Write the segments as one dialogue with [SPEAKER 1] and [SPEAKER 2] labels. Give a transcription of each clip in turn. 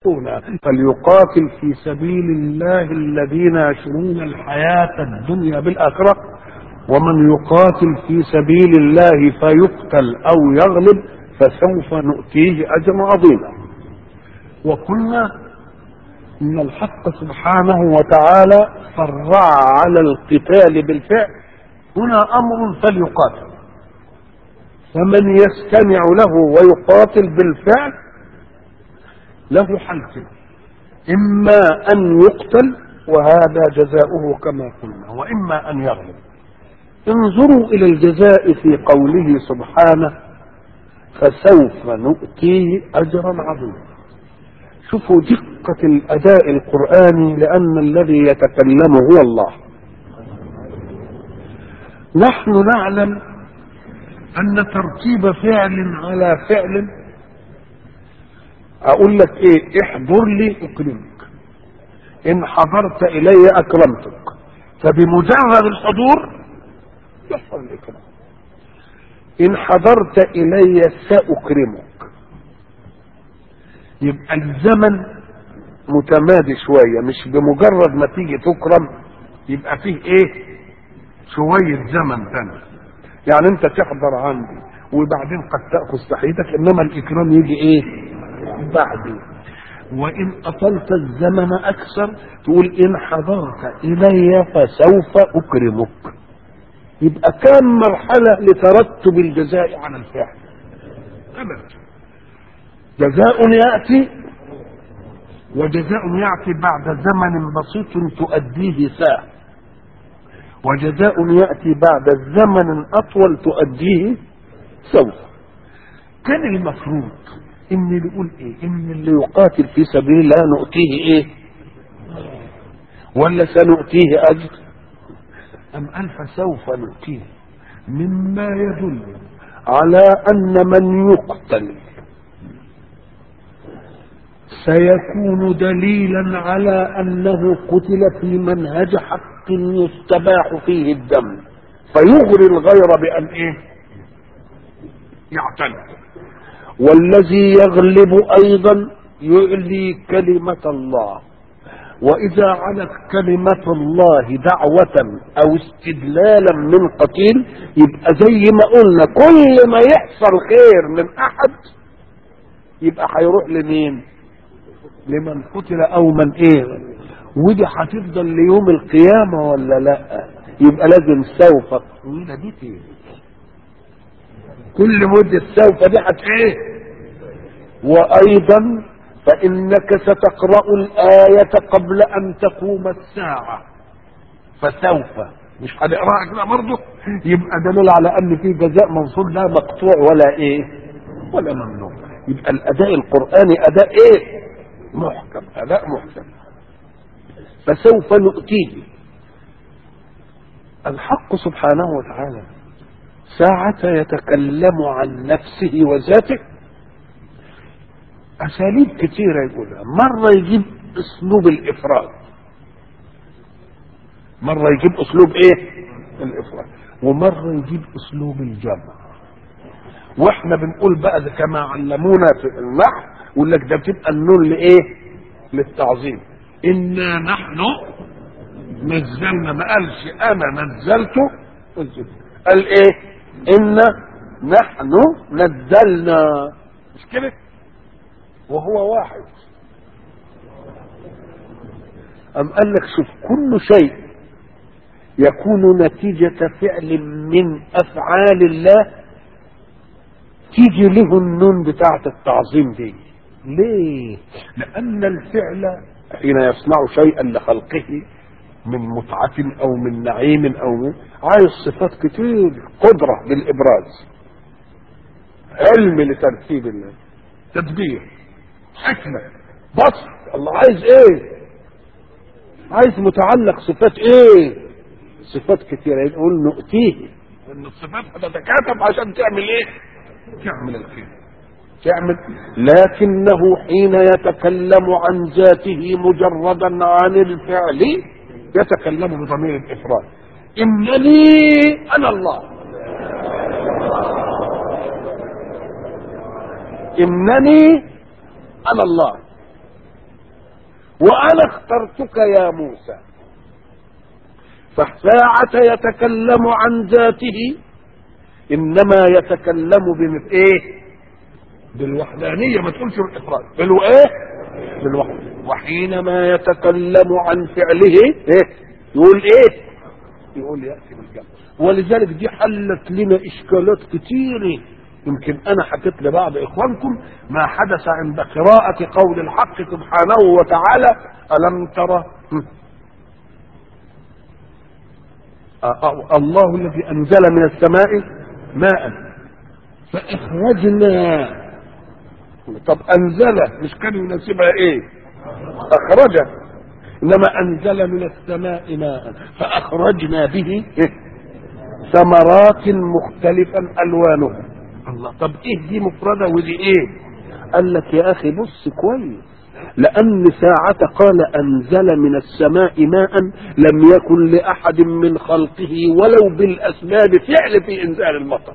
[SPEAKER 1] فليقاتل في سبيل الله الذين يشرون الحياة الدنيا بالآخرة ومن يقاتل في سبيل الله فيقتل أو يغلب فسوف نؤتيه أجرا عظيما وقلنا إن الحق سبحانه وتعالى فرع على القتال بالفعل هنا أمر فليقاتل فمن يستمع له ويقاتل بالفعل له حالتين إما أن يقتل وهذا جزاؤه كما قلنا وإما أن يغلب انظروا إلى الجزاء في قوله سبحانه فسوف نؤتيه أجرا عظيما شوفوا دقة الأداء القرآني لأن الذي يتكلم هو الله نحن نعلم أن ترتيب فعل على فعل أقول لك إيه احضر لي أكرمك إن حضرت إلي أكرمتك فبمجرد الحضور يحصل الإكرام إن حضرت إلي سأكرمك يبقى الزمن متمادي شوية مش بمجرد ما تيجي تكرم يبقى فيه ايه شوية زمن تاني يعني انت تحضر عندي وبعدين قد تأخذ تحيتك انما الاكرام يجي ايه بعدين وان اطلت الزمن اكثر تقول ان حضرت الي فسوف اكرمك يبقى كم مرحلة لترتب الجزاء على الفعل ابدا جزاء يأتي وجزاء يأتي بعد زمن بسيط تؤديه ساعة وجزاء يأتي بعد زمن أطول تؤديه سوف كان المفروض ان اللي يقول ايه ان اللي يقاتل في سبيل الله نؤتيه ايه ولا سنؤتيه اجر ام قال فسوف نؤتيه مما يدل على ان من يقتل سيكون دليلا على انه قتل في منهج حق يستباح فيه الدم فيغري الغير بان ايه يعتنق والذي يغلب ايضا يعلي كلمه الله واذا علت كلمه الله دعوه او استدلالا من قتيل يبقى زي ما قلنا كل ما يحصل خير من احد يبقى هيروح لمين لمن قتل او من ايه ودي هتفضل ليوم القيامة ولا لا يبقى لازم سوف طويلة دي تيجي كل مدة سوف دي هت ايه وايضا فانك ستقرأ الآية قبل ان تقوم الساعة فسوف مش هنقراها كده برضه يبقى دليل على ان في جزاء منصور لا مقطوع ولا ايه ولا ممنوع يبقى الاداء القرآني اداء ايه محكم اداء محكم فسوف نؤتيه الحق سبحانه وتعالى ساعة يتكلم عن نفسه وذاته أساليب كثيرة يقولها مرة يجيب أسلوب الإفراد مرة يجيب أسلوب إيه؟ الإفراد ومرة يجيب أسلوب الجمع واحنا بنقول بقى ده كما علمونا في النحو يقول لك ده بتبقى النون لايه؟ للتعظيم انا نحن نزلنا ما قالش انا نزلته قال ايه؟ انا نحن نزلنا مش كده؟ وهو واحد أم قال لك شوف كل شيء يكون نتيجة فعل من أفعال الله تيجي له النون بتاعة التعظيم دي ليه لان الفعل حين يصنع شيئا لخلقه من متعة او من نعيم او من عايز صفات كتير قدرة للابراز علم لترتيب الله تدبير حكمة بصر الله عايز ايه عايز متعلق صفات ايه صفات كتيرة يقول نؤتيه ان الصفات هتتكاتب عشان تعمل ايه تعمل الخير تعمل لكنه حين يتكلم عن ذاته مجردا عن الفعل يتكلم بضمير الافراد انني انا الله انني انا الله وانا اخترتك يا موسى فساعة يتكلم عن ذاته انما يتكلم بمثل ايه بالوحدانية ما تقولش بالافراد بالايه بالوحد وحينما يتكلم عن فعله ايه يقول ايه يقول ياتي بالجمع ولذلك دي حلت لنا اشكالات كتيره يمكن انا حكيت لبعض اخوانكم ما حدث عند قراءة قول الحق سبحانه وتعالى الم ترى الله الذي انزل من السماء ماء فاخرجنا طب انزل مش كان يناسبها ايه اخرج انما انزل من السماء ماء فاخرجنا به ثمرات مختلفا الوانها الله طب ايه دي مفردة ودي ايه قال لك يا اخي بص كويس لان ساعة قال انزل من السماء ماء لم يكن لاحد من خلقه ولو بالاسباب فعل في انزال المطر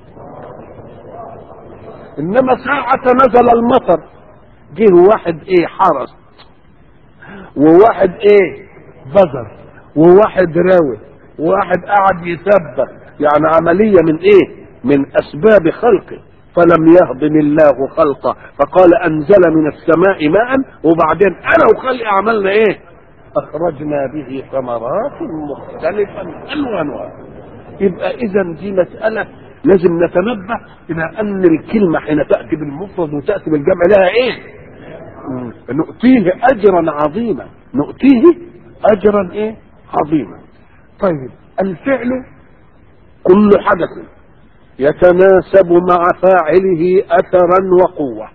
[SPEAKER 1] انما ساعة نزل المطر جه واحد ايه حرس وواحد ايه بذر وواحد راوي وواحد قعد يسبح يعني عملية من ايه من اسباب خلقه فلم يهضم الله خلقه فقال انزل من السماء ماء وبعدين انا وخلقي عملنا ايه اخرجنا به ثمرات مختلفا الوانها يبقى اذا دي مساله لازم نتنبه الى ان الكلمه حين تاتي بالمفرد وتاتي بالجمع لها ايه نؤتيه اجرا عظيما نؤتيه اجرا ايه عظيما طيب الفعل كل حدث يتناسب مع فاعله اثرا وقوه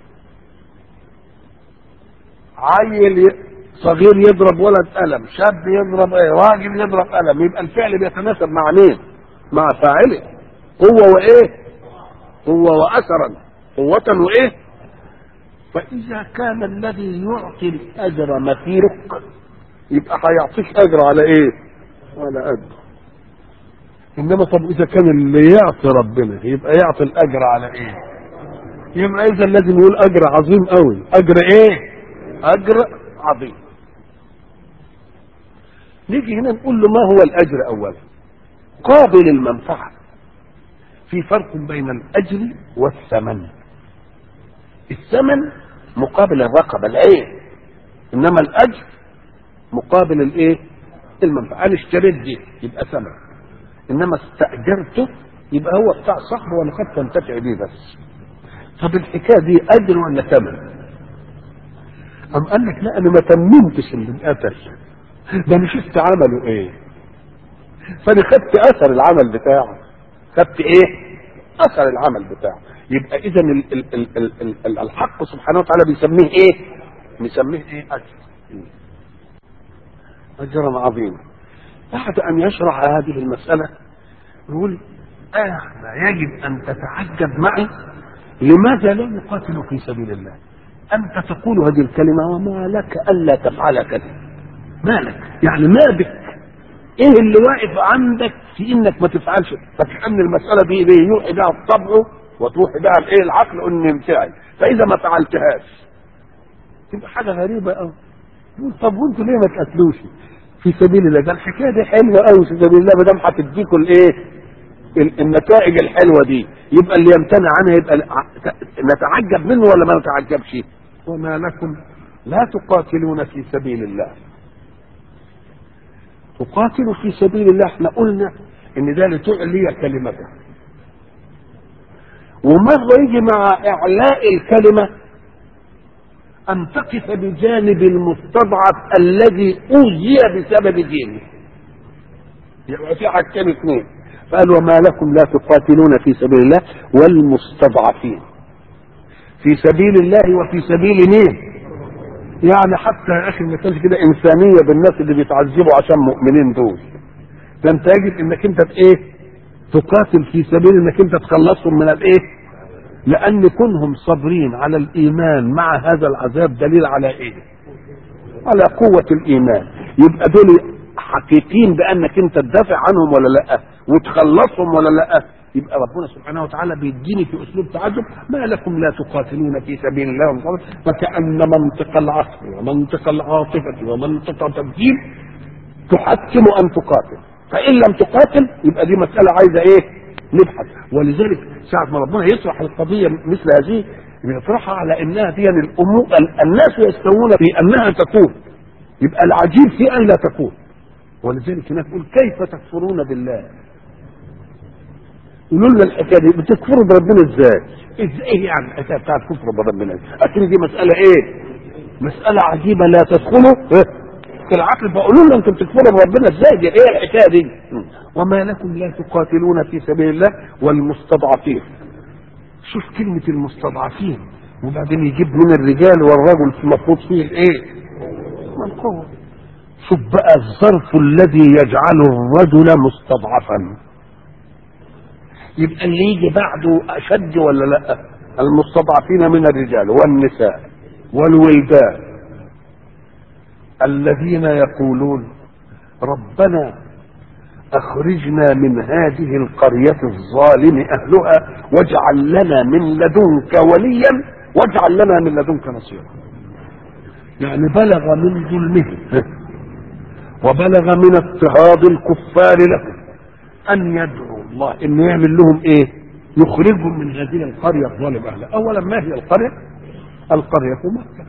[SPEAKER 1] عيل صغير يضرب ولد قلم شاب يضرب ايه راجل يضرب قلم يبقى الفعل بيتناسب مع مين مع فاعله قوه وايه قوه واثرا قوه وايه فاذا كان الذي يعطي الاجر مثيرك يبقى هيعطيك اجر على ايه على اجر انما طب اذا كان اللي يعطي ربنا يبقى يعطي الاجر على ايه يبقى اذا لازم يقول اجر عظيم قوي اجر ايه اجر عظيم نيجي هنا نقول له ما هو الاجر اولا قابل المنفعه في فرق بين الاجر والثمن الثمن مقابل الرقبه العين انما الاجر مقابل الايه المنفعه انا اشتريت دي يبقى ثمن انما استاجرته يبقى هو بتاع صاحبه وانا قد تنتفع بيه بس طب الحكايه دي اجر ولا ثمن أم قال لك لا انا ما تممتش اللي اتقتل ده انا شفت عمله ايه فانا خدت اثر العمل بتاعه خدت ايه اثر العمل بتاعه يبقى اذا ال- ال- ال- ال- ال- ال- الحق سبحانه وتعالى بيسميه ايه بيسميه ايه اجر اجرا عظيما بعد ان يشرح هذه المساله يقول احنا يجب ان تتعجب معي لماذا لا نقاتل في سبيل الله انت تقول هذه الكلمه وما لك الا تفعل كذا ما لك يعني ما بك ايه اللي واقف عندك في انك ما تفعلش فكأن المساله دي دي يوحي بها الطبع وتوحي بها الايه العقل ان انفعل فاذا ما فعلتهاش تبقى حاجه غريبه قوي يقول طب وانتوا ليه ما تقتلوش في سبيل الله ده الحكايه دي حلوه قوي في سبيل الله ما دام هتديكوا الايه ال- النتائج الحلوه دي يبقى اللي يمتنع عنها يبقى ل- نتعجب منه ولا ما نتعجبش وما لكم لا تقاتلون في سبيل الله تقاتل في سبيل الله احنا قلنا ان ده لتعلي كلمته ومرة يجي مع اعلاء الكلمة ان تقف بجانب المستضعف الذي اوذي بسبب دينه يبقى في حاجتين اثنين قال وما لكم لا تقاتلون في سبيل الله والمستضعفين في سبيل الله وفي سبيل مين يعني حتى يا اخي ما كانش كده انسانيه بالناس اللي بيتعذبوا عشان مؤمنين دول ده انت يجب انك انت ايه تقاتل في سبيل انك انت تخلصهم من الايه لان كونهم صابرين على الايمان مع هذا العذاب دليل على ايه على قوة الايمان يبقى دول حقيقين بانك انت تدافع عنهم ولا لا وتخلصهم ولا لا يبقى ربنا سبحانه وتعالى بيديني في اسلوب تعجب ما لكم لا تقاتلون في سبيل الله ومصابر فكأن منطق العقل ومنطق العاطفة ومنطق التفكير تحتم ان تقاتل فان لم تقاتل يبقى دي مسألة عايزة ايه نبحث ولذلك ساعة ما ربنا يطرح القضية مثل هذه بيطرحها على انها دي الامور الناس يستوون في انها تكون يبقى العجيب في ان لا تكون ولذلك هناك يقول كيف تكفرون بالله يقولوا لنا الحكايه دي بتكفروا بربنا ازاي؟ ازاي ايه يعني الحكايه بتاعت كفر بربنا؟ اكيد دي مساله ايه؟ مساله عجيبه لا تدخلوا في العقل فقولوا لنا انتم بتكفروا بربنا ازاي؟ دي ايه الحكايه دي؟ وما لكم لا تقاتلون في سبيل الله والمستضعفين. شوف كلمه المستضعفين وبعدين يجيب من الرجال والرجل المفروض فيه الايه؟ القوه. شوف بقى الظرف الذي يجعل الرجل مستضعفا. يبقى اللي يجي بعده اشد ولا لا المستضعفين من الرجال والنساء والولدان الذين يقولون ربنا اخرجنا من هذه القرية الظالم اهلها واجعل لنا من لدنك وليا واجعل لنا من لدنك نصيرا يعني بلغ من ظلمه وبلغ من اضطهاد الكفار لهم ان يدعوا الله انه يعمل لهم ايه يخرجهم من هذه القريه الظالم اهلها اولا ما هي القريه القريه مكه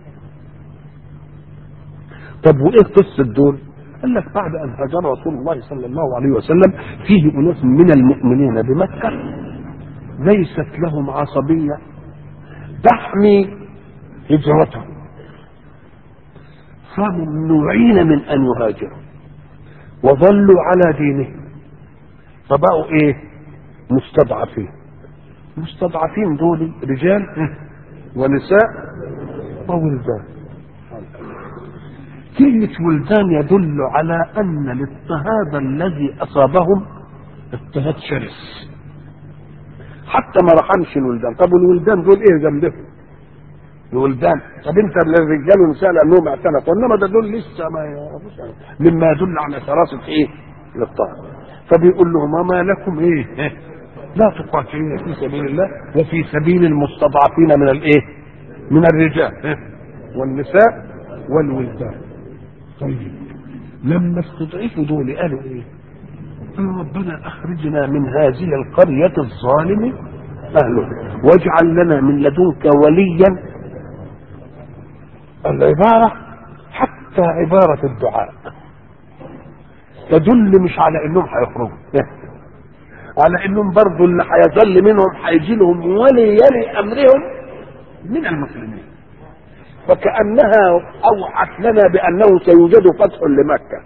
[SPEAKER 1] طب وايه قصه دول قال لك بعد ان هاجر رسول الله صلى الله عليه وسلم فيه اناس من المؤمنين بمكه ليست لهم عصبيه تحمي هجرتهم فممنوعين من ان يهاجروا وظلوا على دينهم فبقوا ايه مستضعفين مستضعفين دول رجال ونساء وولدان كلمة ولدان يدل على أن الاضطهاد الذي أصابهم اضطهاد شرس حتى ما رحمش الولدان طب الولدان دول ايه ذنبهم الولدان طب انت الرجال والنساء لانهم اعتنقوا انما ده دول لسه ما يعرفوش مما يدل على شراسه ايه الاضطهاد فبيقول لهم وما لكم ايه لا تقاتلون في سبيل الله وفي سبيل المستضعفين من الايه من الرجال والنساء والولدان طيب لما استضعفوا دول قالوا ايه قالوا ربنا اخرجنا من هذه القرية الظالم اهلها واجعل لنا من لدنك وليا العبارة حتى عبارة الدعاء تدل مش على انهم هيخرجوا على انهم برضو اللي هيظل منهم هيجي لهم ولي يلي امرهم من المسلمين فكانها اوحت لنا بانه سيوجد فتح لمكه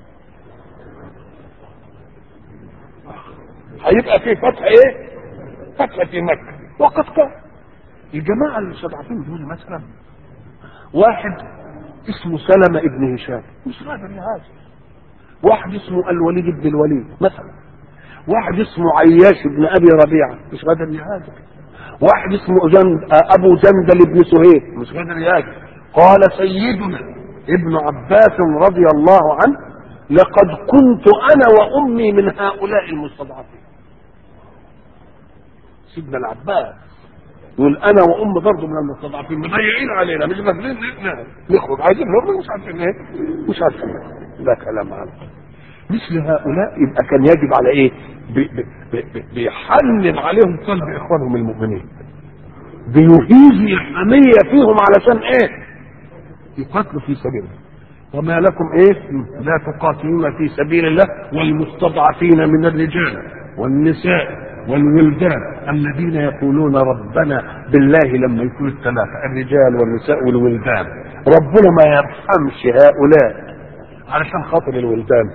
[SPEAKER 1] هيبقى في فتح ايه فتح في مكه وقد كان الجماعه المستضعفين دول مثلا واحد اسمه سلمة ابن هشام مش قادر يهاجر واحد اسمه الوليد بن الوليد مثلا واحد اسمه عياش بن ابي ربيعه مش قادر يهاجر واحد اسمه جند ابو جندل بن سهيل مش قادر يهاجر قال سيدنا ابن عباس رضي الله عنه لقد كنت انا وامي من هؤلاء المستضعفين سيدنا العباس يقول انا وام برضه من المستضعفين مضيعين علينا مش قادرين نخرج عايزين نخرج مش عارفين ايه مش عارفين ده كلام عنه مثل هؤلاء يبقى كان يجب على ايه بي بي بي بيحنن عليهم قلب اخوانهم المؤمنين بيهيج الحمية فيهم علشان ايه يقاتلوا في سبيل الله وما لكم ايه لا تقاتلون في سبيل الله والمستضعفين من الرجال والنساء والولدان الذين يقولون ربنا بالله لما يكون الثلاثة الرجال والنساء والولدان ربنا ما يرحمش هؤلاء علشان خاطر الولدان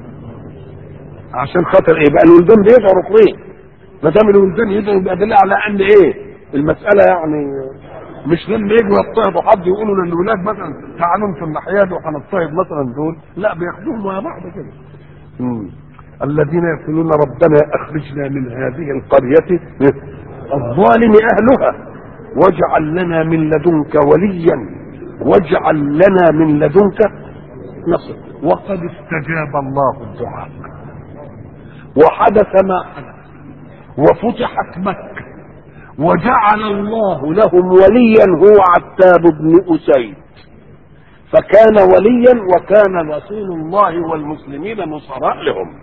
[SPEAKER 1] عشان خاطر ايه بقى الولدان بيدعوا ركنين ما دام الولدان يدعوا يبقى دليل على ان ايه المساله يعني مش لما يجوا يضطهدوا حد يقولوا للولاد مثلا تعالوا في الناحيه دي وهنضطهد مثلا دول لا بياخدوهم مع بعض كده الذين يقولون ربنا اخرجنا من هذه القريه الظالم اهلها واجعل لنا من لدنك وليا واجعل لنا من لدنك نصر وقد استجاب الله الدعاء وحدث ما حدث وفتحت مكة وجعل الله لهم وليا هو عتاب بن أسيد فكان وليا وكان رسول الله والمسلمين نصراء لهم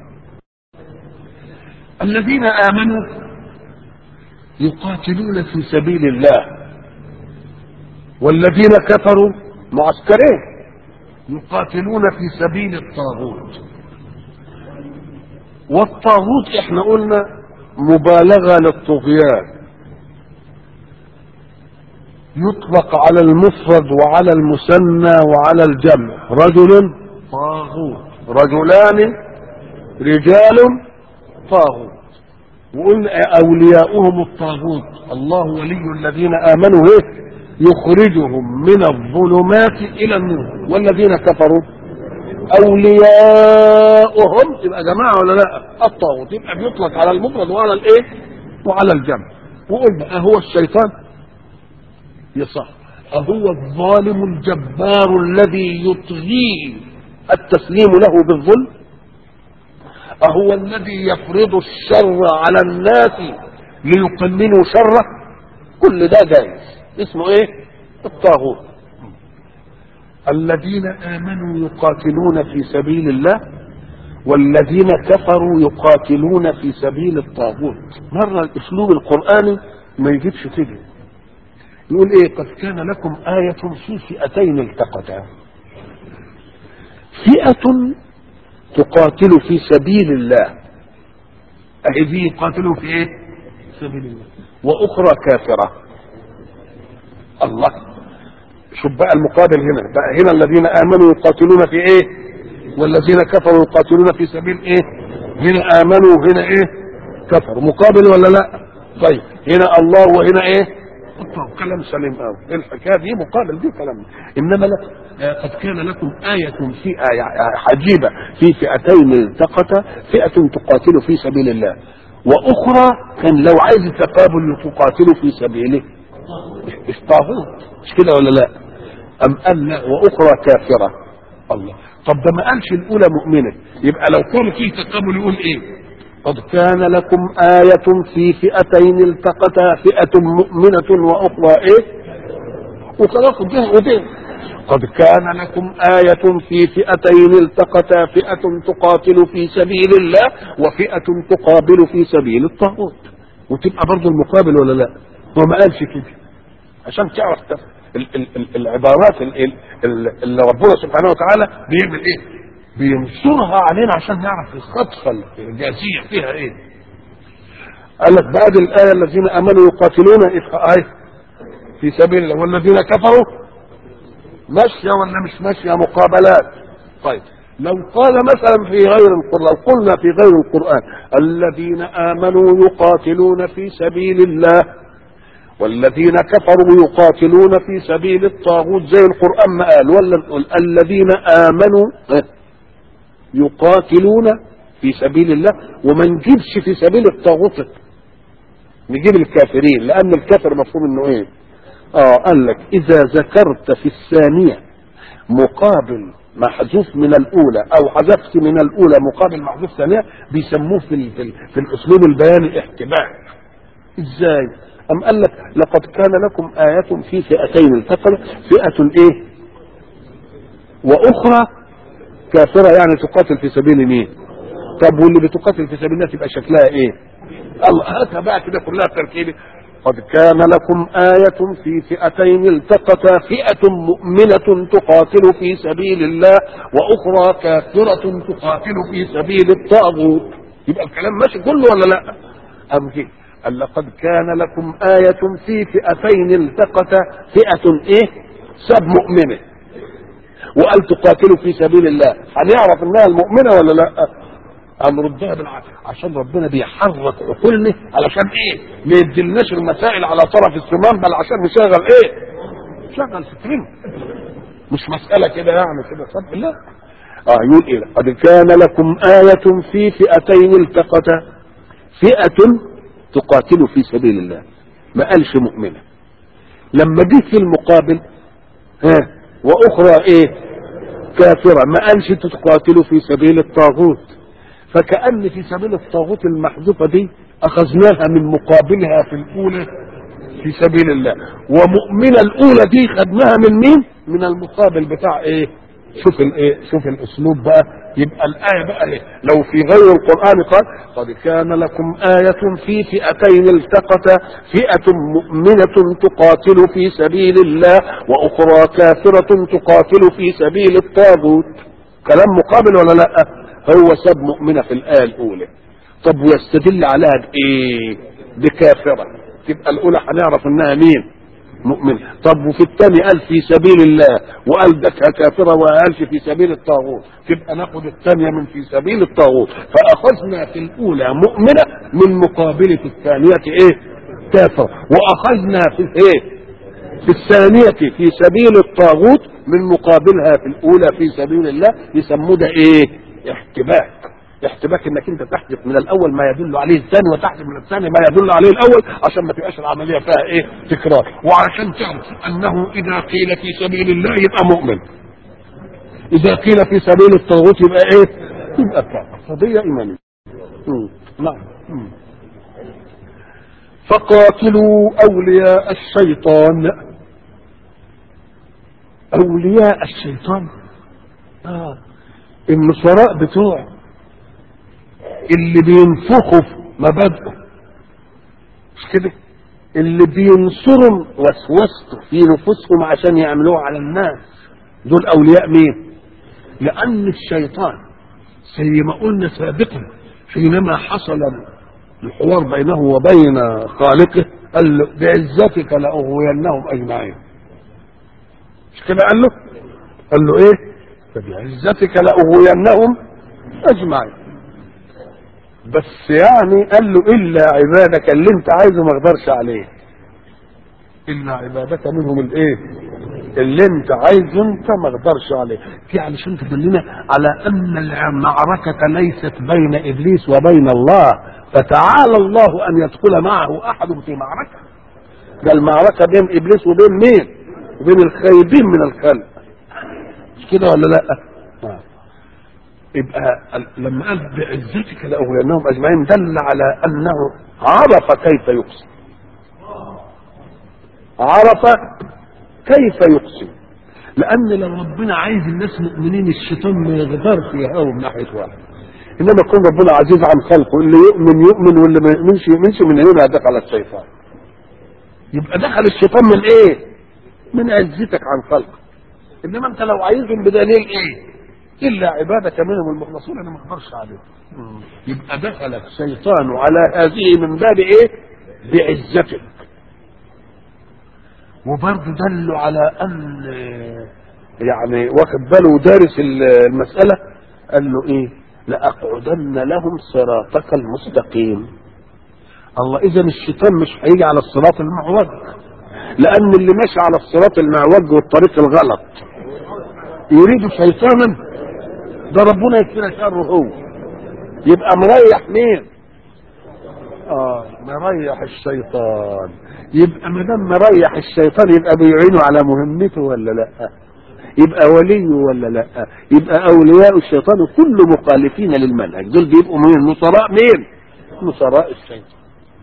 [SPEAKER 1] الذين آمنوا يقاتلون في سبيل الله والذين كفروا معسكرين يقاتلون في سبيل الطاغوت والطاغوت احنا قلنا مبالغة للطغيان يطلق على المفرد وعلى المثنى وعلى الجمع رجل طاغوت رجلان رجال طاغوت وقلنا اولياؤهم الطاغوت الله ولي الذين امنوا ايه يخرجهم من الظلمات الى النور والذين كفروا اولياؤهم يبقى جماعه ولا لا الطاغوت يبقى بيطلق على المفرد وعلى الايه وعلى الجمع وقلنا اهو الشيطان يصح أهو الظالم الجبار الذي يطغيه التسليم له بالظلم أهو الذي يفرض الشر على الناس ليقللوا شره كل ده جائز اسمه ايه الطاغوت الذين آمنوا يقاتلون في سبيل الله والذين كفروا يقاتلون في سبيل الطاغوت مرة الأسلوب القرآني ما يجيبش كده يقول ايه قد كان لكم آية في فئتين التقتا فئة تقاتل في سبيل الله اهي دي يقاتلوا في ايه سبيل الله واخرى كافرة الله شوف بقى المقابل هنا بقى هنا الذين امنوا يقاتلون في ايه والذين كفروا يقاتلون في سبيل ايه هنا امنوا وهنا ايه كفروا مقابل ولا لا طيب هنا الله وهنا ايه طب كلام سليم قوي الحكايه دي مقابل دي كلام انما لا قد كان لكم آية في آية عجيبة في فئتين التقتا فئة تقاتل في سبيل الله وأخرى كان لو عايز التقابل تقاتل في سبيله مش طاغوت مش كده ولا لا؟ أم قال لا وأخرى كافرة الله طب ده ما قالش الأولى مؤمنة يبقى لو كان فيه تقابل يقول إيه؟ قد كان لكم آية في فئتين التقتا فئة مؤمنة وأخرى إيه؟ وخلاص ده وده قد كان لكم آية في فئتين التقتا فئة تقاتل في سبيل الله وفئة تقابل في سبيل الطاغوت وتبقى برضه المقابل ولا لا؟ هو ما قالش كده عشان تعرف ال ال ال العبارات اللي ربنا سبحانه وتعالى بيعمل ايه؟ بينصرها علينا عشان نعرف الخطفه الجازيه فيها ايه قال لك بعد الايه الذين امنوا يقاتلون ايه في سبيل الله والذين كفروا ماشيه ولا مش ماشيه مقابلات طيب لو قال مثلا في غير القرآن لو قلنا في غير القرآن الذين آمنوا يقاتلون في سبيل الله والذين كفروا يقاتلون في سبيل الطاغوت زي القرآن ما قال ولا نقول الذين آمنوا يقاتلون في سبيل الله وما نجيبش في سبيل الطاغوت نجيب الكافرين لأن الكافر مفهوم انه ايه اه قال لك اذا ذكرت في الثانية مقابل محذوف من الاولى او حذفت من الاولى مقابل محذوف ثانية بيسموه في, ال في, ال في الاسلوب البياني احتمال ازاي ام قال لك لقد كان لكم آية في فئتين التقوا فئة ايه واخرى كافرة يعني تقاتل في سبيل مين طب واللي بتقاتل في سبيل الله تبقى شكلها ايه الله هاتها بقى كده كلها تركيبه قد كان لكم آية في فئتين التقتا فئة مؤمنة تقاتل في سبيل الله وأخرى كافرة تقاتل في سبيل الطاغوت يبقى الكلام ماشي كله ولا لا؟ أم كده قال لقد كان لكم آية في فئتين التقتا فئة إيه؟ سب مؤمنة وقال تقاتلوا في سبيل الله هنعرف انها المؤمنة ولا لا؟ قام ردها بالعكس عشان ربنا بيحرك عقولنا علشان ايه؟ ما يدلناش المسائل على طرف السمان بل عشان نشغل ايه؟ نشغل فكرنا مش مسألة كده يعني كده صد لا اه يقول ايه قد كان لكم آية في فئتين التقتا فئة تقاتل في سبيل الله ما قالش مؤمنة لما جه في المقابل ها واخرى ايه كافرة ما قالش تقاتلوا في سبيل الطاغوت فكأن في سبيل الطاغوت المحذوفة دي اخذناها من مقابلها في الاولى في سبيل الله ومؤمنة الاولى دي خدناها من مين من المقابل بتاع ايه شوف الايه شوف الاسلوب بقى يبقى الايه بقى إيه؟ لو في غير القران قال قد كان لكم ايه في فئتين التقتا فئه مؤمنه تقاتل في سبيل الله واخرى كافره تقاتل في سبيل الطاغوت كلام مقابل ولا لا هو ساب مؤمنه في الايه الاولى طب ويستدل عليها بايه بكافره تبقى الاولى هنعرف انها مين مؤمن طب وفي الثاني قال في سبيل الله وقال ده كافرة وقالش في سبيل الطاغوت تبقى ناخد الثانية من في سبيل الطاغوت فأخذنا في الأولى مؤمنة من مقابلة الثانية إيه كافرة وأخذنا في إيه في الثانية في سبيل الطاغوت من مقابلها في الأولى في سبيل الله يسموه ده إيه احتباك احتباك انك انت تحذف من الاول ما يدل عليه الثاني وتحذف من الثاني ما يدل عليه الاول عشان ما تبقاش العمليه فيها ايه تكرار وعشان تعرف انه اذا قيل في سبيل الله يبقى مؤمن اذا قيل في سبيل الطاغوت يبقى ايه يبقى كافر قضيه ايمانيه مم. نعم مم. فقاتلوا اولياء الشيطان اولياء الشيطان اه النصراء بتوعه اللي بينفخوا في مبادئه مش كده اللي بينصروا وسوسته في نفوسهم عشان يعملوه على الناس دول اولياء مين لان الشيطان زي ما قلنا سابقا حينما حصل الحوار بينه وبين خالقه قال له بعزتك لاغوينهم اجمعين مش كده قال له قال له ايه فبعزتك لاغوينهم اجمعين بس يعني قال له الا عبادك اللي انت عايزه ما اقدرش عليه الا عبادك منهم الايه اللي انت عايزه انت ما اقدرش عليه في علشان تدلنا على ان المعركه ليست بين ابليس وبين الله فتعالى الله ان يدخل معه احد في معركه ده المعركه بين ابليس وبين مين وبين الخايبين من الخلق مش كده ولا لا آه. يبقى لما قال بعزتك لاغوينهم اجمعين دل على انه عرف كيف يقسم عرف كيف يقسم لان لو ربنا عايز الناس مؤمنين الشيطان ما يقدرش يهاوم ناحيه واحد انما يكون ربنا عزيز عن خلقه اللي يؤمن يؤمن واللي ما يؤمنش يؤمنش من هنا دخل الشيطان يبقى دخل الشيطان من ايه من عزتك عن خلقك انما انت لو عايزهم بدليل ايه الا عبادك منهم المخلصين انا ما اقدرش عليهم يبقى دخل الشيطان على هذه من باب ايه بعزتك وبرضه دلوا على ان يعني واخد باله ودارس المساله قال له ايه لاقعدن لهم صراطك المستقيم الله اذا الشيطان مش هيجي على الصراط المعوج لان اللي ماشي على الصراط المعوج والطريق الغلط يريد شيطانا ده ربنا يكفينا شره هو يبقى مريح مين اه مريح الشيطان يبقى ما دام مريح الشيطان يبقى بيعينه على مهمته ولا لا يبقى ولي ولا لا يبقى اولياء الشيطان كل مخالفين للمنهج دول بيبقوا مين نصراء مين نصراء الشيطان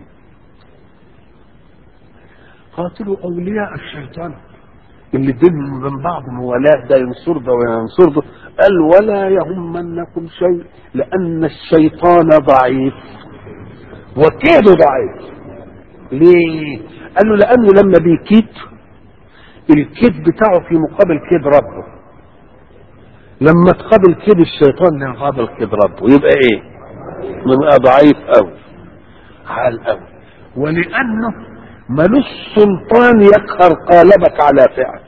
[SPEAKER 1] قاتلوا اولياء الشيطان اللي بينهم من بعض موالاه ده ينصر ده وينصر ده قال ولا يهمنكم شيء لان الشيطان ضعيف وكيده ضعيف ليه؟ قال له لانه لما بيكيد الكيد بتاعه في مقابل كيد ربه لما تقابل كيد الشيطان يقابل كيد ربه يبقى ايه؟ يبقى ضعيف قوي عال قوي ولانه ملوش سلطان يقهر قالبك على فعل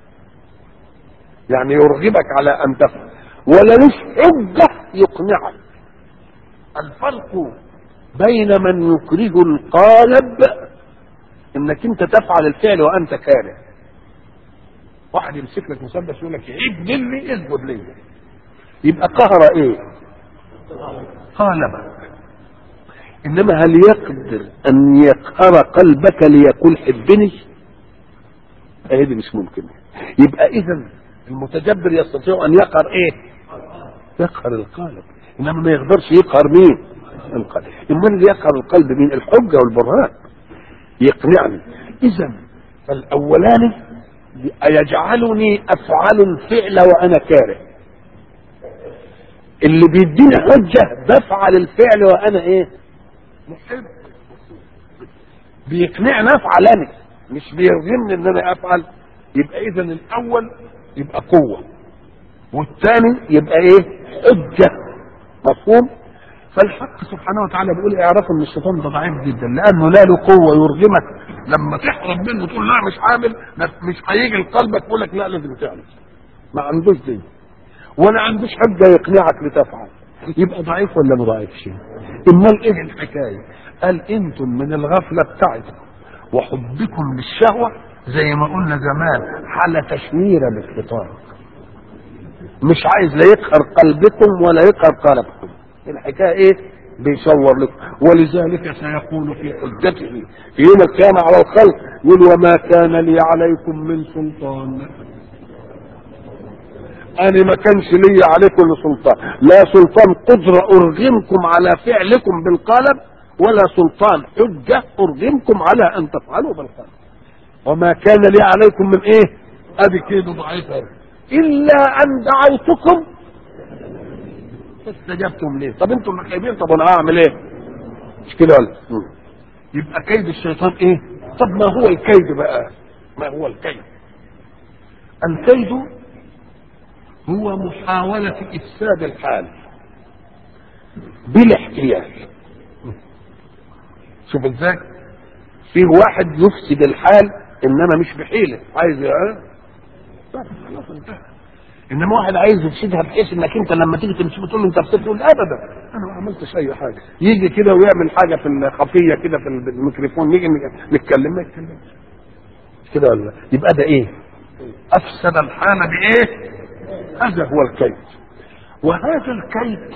[SPEAKER 1] يعني يرغبك على ان تفعل ولوش حجة يقنعك الفرق بين من يكره القالب انك انت تفعل الفعل وانت كاره واحد يمسك لك مسدس يقول لك عيب لي اسجد لي يبقى قهر ايه قالبك انما هل يقدر ان يقهر قلبك ليقول حبني اهي دي مش ممكن يبقى اذا المتجبر يستطيع ان يقهر ايه يقهر القالب انما ما يقدرش يقهر مين القلب امال اللي يقهر القلب مين الحجه والبرهان يقنعني اذا فالاولاني يجعلني افعل الفعل وانا كاره اللي بيديني حجه بفعل الفعل وانا ايه محب بيقنعني افعل انا مش بيرغمني ان انا افعل يبقى اذا الاول يبقى قوه والثاني يبقى ايه حجه مفهوم فالحق سبحانه وتعالى بيقول اعرفوا ان الشيطان ده ضعيف جدا لانه لا له قوه يرغمك لما تحرم منه تقول لا مش عامل مش هيجي لقلبك يقول لك لا لازم تعمل ما عندوش دي ولا عندوش حجه يقنعك لتفعل يبقى ضعيف ولا ما ضعيفش امال ايه الحكايه قال انتم من الغفله بتاعتكم وحبكم للشهوه زي ما قلنا زمان حالة تشويرة بالشيطان مش عايز لا يقهر قلبكم ولا يقهر قلبكم الحكايه ايه بيصور لكم ولذلك سيقول في حجته في يوم القيامة على الخلق يقول وما كان لي عليكم من سلطان أنا ما كانش لي عليكم سلطان لا سلطان قدرة أرغمكم على فعلكم بالقلب ولا سلطان حجة أرغمكم على أن تفعلوا بالقلب وما كان لي عليكم من إيه أدي كده ضعيفة إلا أن دعوتكم فاستجبتم ليه طب انتم مخيبين طب انا اعمل ايه مش كده ولا يبقى كيد الشيطان ايه طب ما هو الكيد بقى ما هو الكيد الكيد هو محاولة إفساد الحال بالاحتيال شوف ازاي في واحد يفسد الحال انما مش بحيله عايز اه خلاص انتهى انما واحد عايز يفسدها بحيث انك انت لما تيجي تمشي بتقول له انت فسدت تقول ابدا انا ما عملتش اي حاجه يجي كده ويعمل حاجه في الخفيه كده في الميكروفون نيجي نتكلم ما يتكلمش كده ولا لا؟ يبقى ده ايه افسد الحال بايه هذا هو الكيد وهذا الكيد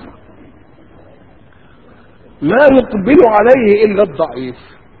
[SPEAKER 1] لا يقبل عليه الا الضعيف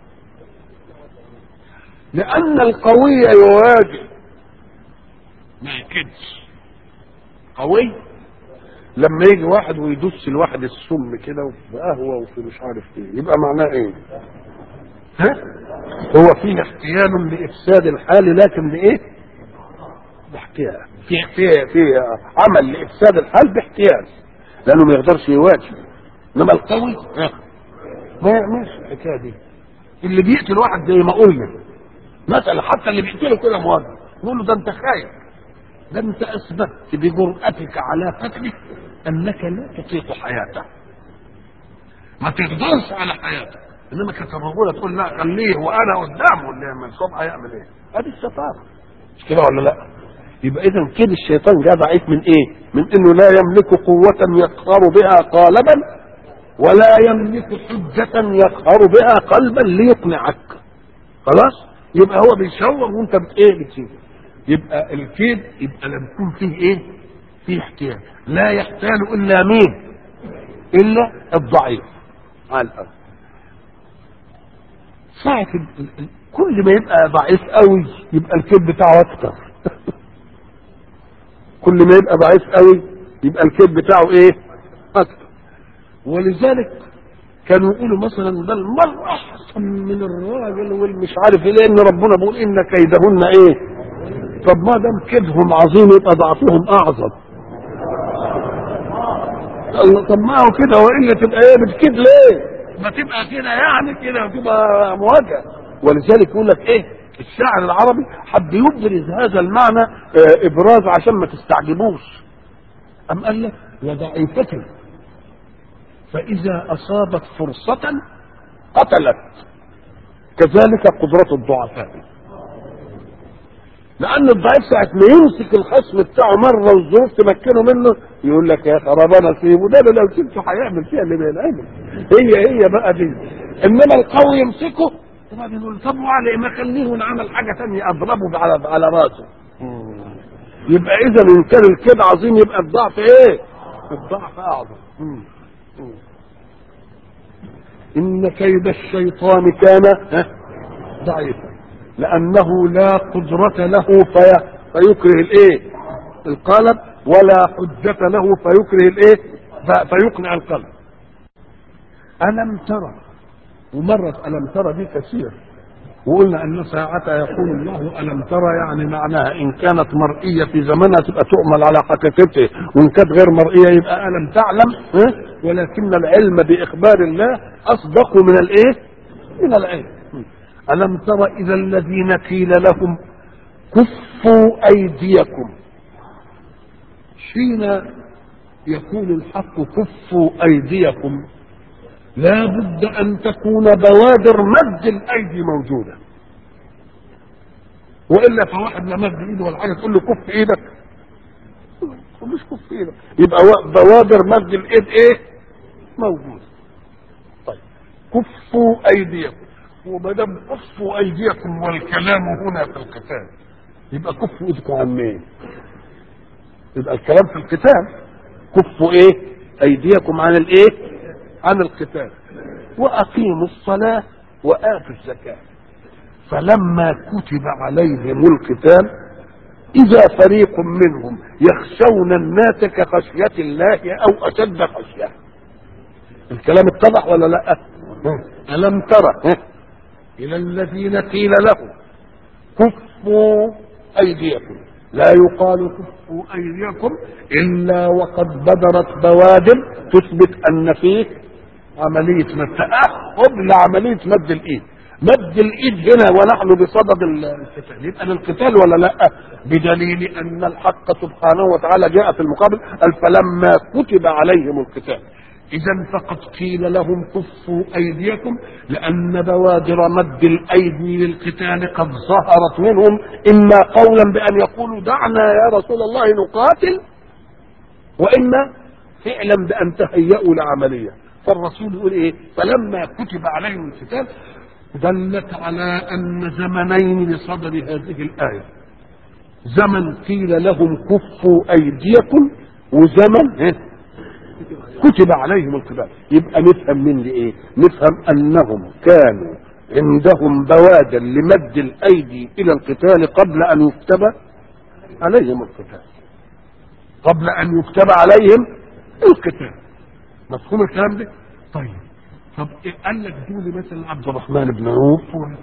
[SPEAKER 1] لان القوي يواجه ما يكدش قوي لما يجي واحد ويدس الواحد السم كده وفي قهوه وفي مش عارف ايه يبقى معناه ايه؟ ها؟ هو فيه احتيال لافساد الحال لكن لايه؟ باحتيال في احتيال في عمل لافساد الحال باحتيال لانه ما يقدرش يواجه انما القوي ها؟ ما يعملش الحكايه دي اللي بيقتل واحد زي ما قلنا مثلا حتى اللي بيقتله كده مواجه نقول له ده انت خايف ده انت اثبتت بجرأتك على قتله انك لا تطيق حياته ما تقدرش على حياته انما كانت الرجوله تقول لا خليه وانا قدامه اللي من الصبح هيعمل ايه؟ ادي الشطاره مش كده ولا لا؟ يبقى اذا كده الشيطان جاء ضعيف من ايه؟ من انه لا يملك قوة يقهر بها قالبا ولا يملك حجة يقهر بها قلبا ليقنعك. خلاص؟ يبقى هو بيشور وانت بت ايه بتسيبه. يبقى الكيد يبقى لما يكون فيه ايه؟ فيه احتيال، لا يحتال الا مين؟ الا الضعيف على الارض. ساعة كل ما يبقى ضعيف قوي يبقى الكيد بتاعه اكتر. كل ما يبقى ضعيف قوي يبقى الكيد بتاعه ايه؟ اكتر. ولذلك كانوا يقولوا مثلا ده المرأة احسن من الراجل والمش عارف ايه لان ربنا بيقول ان كيدهن ايه؟ طب ما دام كيدهم عظيم يبقى ضعفهم اعظم. الله طب ما هو كده والا تبقى ايه بتكيد ليه؟ ما تبقى كده يعني كده وتبقى مواجهه ولذلك يقول لك ايه؟ الشاعر العربي حب يبرز هذا المعنى اه ابراز عشان ما تستعجبوش. أم قال لك وضعيفة فإذا أصابت فرصة قتلت كذلك قدرة الضعفاء لأن الضعيف ساعة ما يمسك الخصم بتاعه مرة والظروف تمكنه منه يقول لك يا خراب أنا سيبه ده لو سبته هيعمل فيها اللي بيعمل هي هي بقى دي إنما القوي يمسكه وبعدين يقول طب وعلى ما خليه ونعمل حاجة ثانية أضربه على على راسه يبقى إذا إن كان الكيد عظيم يبقى الضعف إيه؟ الضعف أعظم إن كيد الشيطان كان ضعيفا لأنه لا قدرة له في فيكره الإيه؟ القلب ولا حجة له فيكره الإيه؟ فيقنع القلب ألم ترى ومرت ألم ترى دي كثير وقلنا أن ساعة يقول الله ألم ترى يعني معناها إن كانت مرئية في زمنها تبقى تؤمل على حقيقته وإن كانت غير مرئية يبقى ألم تعلم ها؟ ولكن العلم بإخبار الله أصدق من الإيه؟ من العلم ألم تر إذا الذين قيل لهم كفوا أيديكم حين يقول الحق كفوا أيديكم لا بد أن تكون بوادر مد الأيدي موجودة وإلا فواحد لا مد إيده ولا حاجة تقول له كف إيدك مش كف إيدك يبقى بوادر مد الإيد إيه موجودة طيب كفوا أيديكم وما دام كفوا أيديكم والكلام هنا في القتال يبقى كفوا إيدكم عن مين؟ يبقى الكلام في القتال كفوا إيه؟ أيديكم عن الإيه؟ عن القتال واقيموا الصلاه واتوا الزكاه فلما كتب عليهم القتال اذا فريق منهم يخشون الناس كخشيه الله او اشد خشيه الكلام اتضح ولا لا الم ترى الى الذين قيل لهم كفوا ايديكم لا يقال كفوا ايديكم الا وقد بدرت بوادر تثبت ان فيه عملية مد تأهب لعملية مد الإيد مد الإيد هنا ونحن بصدد القتال يبقى للقتال ولا لا بدليل أن الحق سبحانه وتعالى جاء في المقابل قال فلما كتب عليهم القتال إذا فقد قيل لهم كفوا أيديكم لأن بوادر مد الأيدي للقتال قد ظهرت منهم إما قولا بأن يقولوا دعنا يا رسول الله نقاتل وإما فعلا بأن تهيئوا لعملية فالرسول يقول ايه فلما كتب عليهم القتال دلت على ان زمنين لصدر هذه الايه زمن قيل لهم كفوا ايديكم وزمن إيه؟ كتب عليهم القتال يبقى نفهم من ايه نفهم انهم كانوا عندهم بوادر لمد الايدي الى القتال قبل ان يكتب عليهم القتال قبل ان يكتب عليهم القتال مفهوم الكلام ده؟ طيب طب إيه قال لك دول مثلا عبد الرحمن بن عوف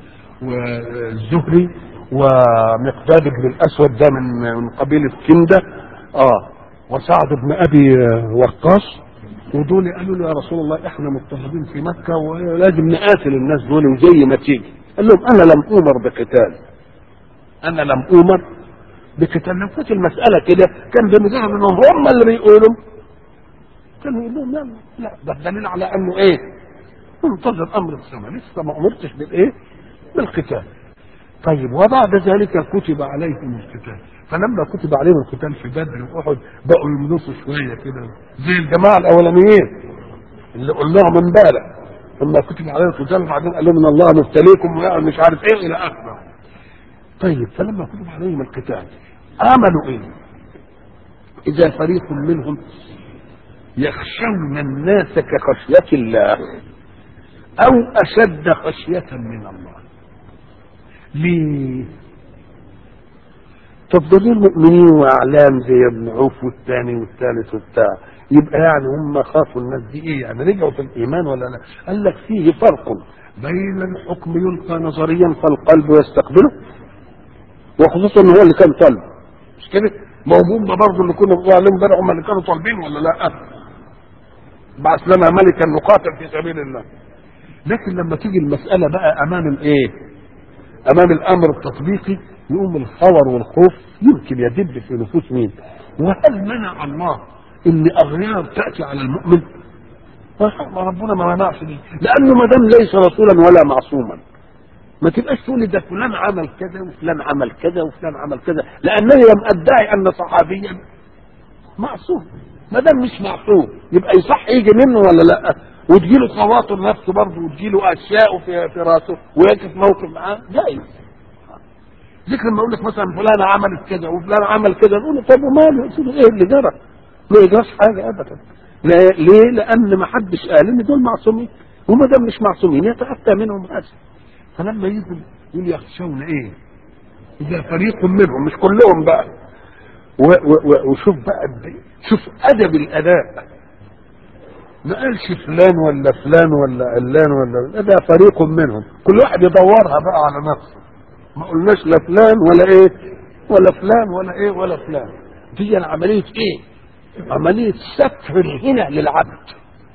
[SPEAKER 1] والزهري ومقداد بن الاسود ده من من قبيله كنده اه وسعد بن ابي وقاص ودول قالوا له يا رسول الله احنا مضطهدين في مكه ولازم نقاتل الناس دول وزي ما تيجي قال لهم انا لم اومر بقتال انا لم اومر بقتال لو كانت المساله كده كان بمجرد انهم هم اللي بيقولوا كانوا يقول لهم لا لا ده دليل على انه ايه؟ منتظر امر السماء لسه ما امرتش بالايه؟ بالقتال. طيب وبعد ذلك كتب عليهم القتال فلما كتب عليهم القتال في بدر واحد بقوا يملصوا شويه كده زي الجماعه الاولانيين اللي قلناهم امبارح لما كتب عليهم القتال وبعدين قال لهم ان الله مبتليكم ويعمل مش عارف ايه الى اخره. طيب فلما كتب عليهم القتال عملوا ايه؟ اذا فريق منهم يخشون الناس كخشية الله أو أشد خشية من الله ليه؟ طب دول المؤمنين وأعلام زي ابن عوف والثاني والثالث وبتاع يبقى يعني هم خافوا الناس دي ايه يعني رجعوا في الايمان ولا لا؟ قال لك فيه فرق بين الحكم يلقى نظريا فالقلب يستقبله وخصوصا ان هو اللي كان طالب مش كده؟ ما هم برضه اللي كنا بنقول عليهم امبارح هم اللي كانوا طالبين ولا لا؟ بعث لنا ملكا نقاتل في سبيل الله لكن لما تيجي المسألة بقى أمام الإيه؟ أمام الأمر التطبيقي يقوم الخور والخوف يمكن يدب في نفوس مين؟ وهل منع الله إن أغيار تأتي على المؤمن؟ ربنا ما منعش دي لأنه ما دام ليس رسولا ولا معصوما ما تبقاش تقول ده فلان عمل كذا وفلان عمل كذا وفلان عمل كذا لأنني لم أدعي أن صحابيا معصوم ما دام مش معصوم يبقى يصح يجي منه ولا لا وتجيله خواطر نفسه برضه وتجيله اشياء في في راسه ويقف موقف معاه جايز ذكر لما اقول لك مثلا فلان عملت كذا وفلان عمل كذا نقول له طب وماله يقول ايه اللي جرى؟ ما يجراش حاجه ابدا ليه؟ لان ما حدش قال ان دول معصومين وما دام مش معصومين يتاتى منهم هذا فلما يجوا يقول يخشون ايه؟ اذا فريق منهم مش كلهم بقى و و و وشوف بقى شوف ادب الاداء ما قالش فلان ولا فلان ولا علان ولا ده فريق منهم كل واحد يدورها بقى على نفسه ما قلناش لا فلان ولا ايه ولا فلان ولا ايه ولا فلان دي عملية ايه عملية ستر الغنى للعبد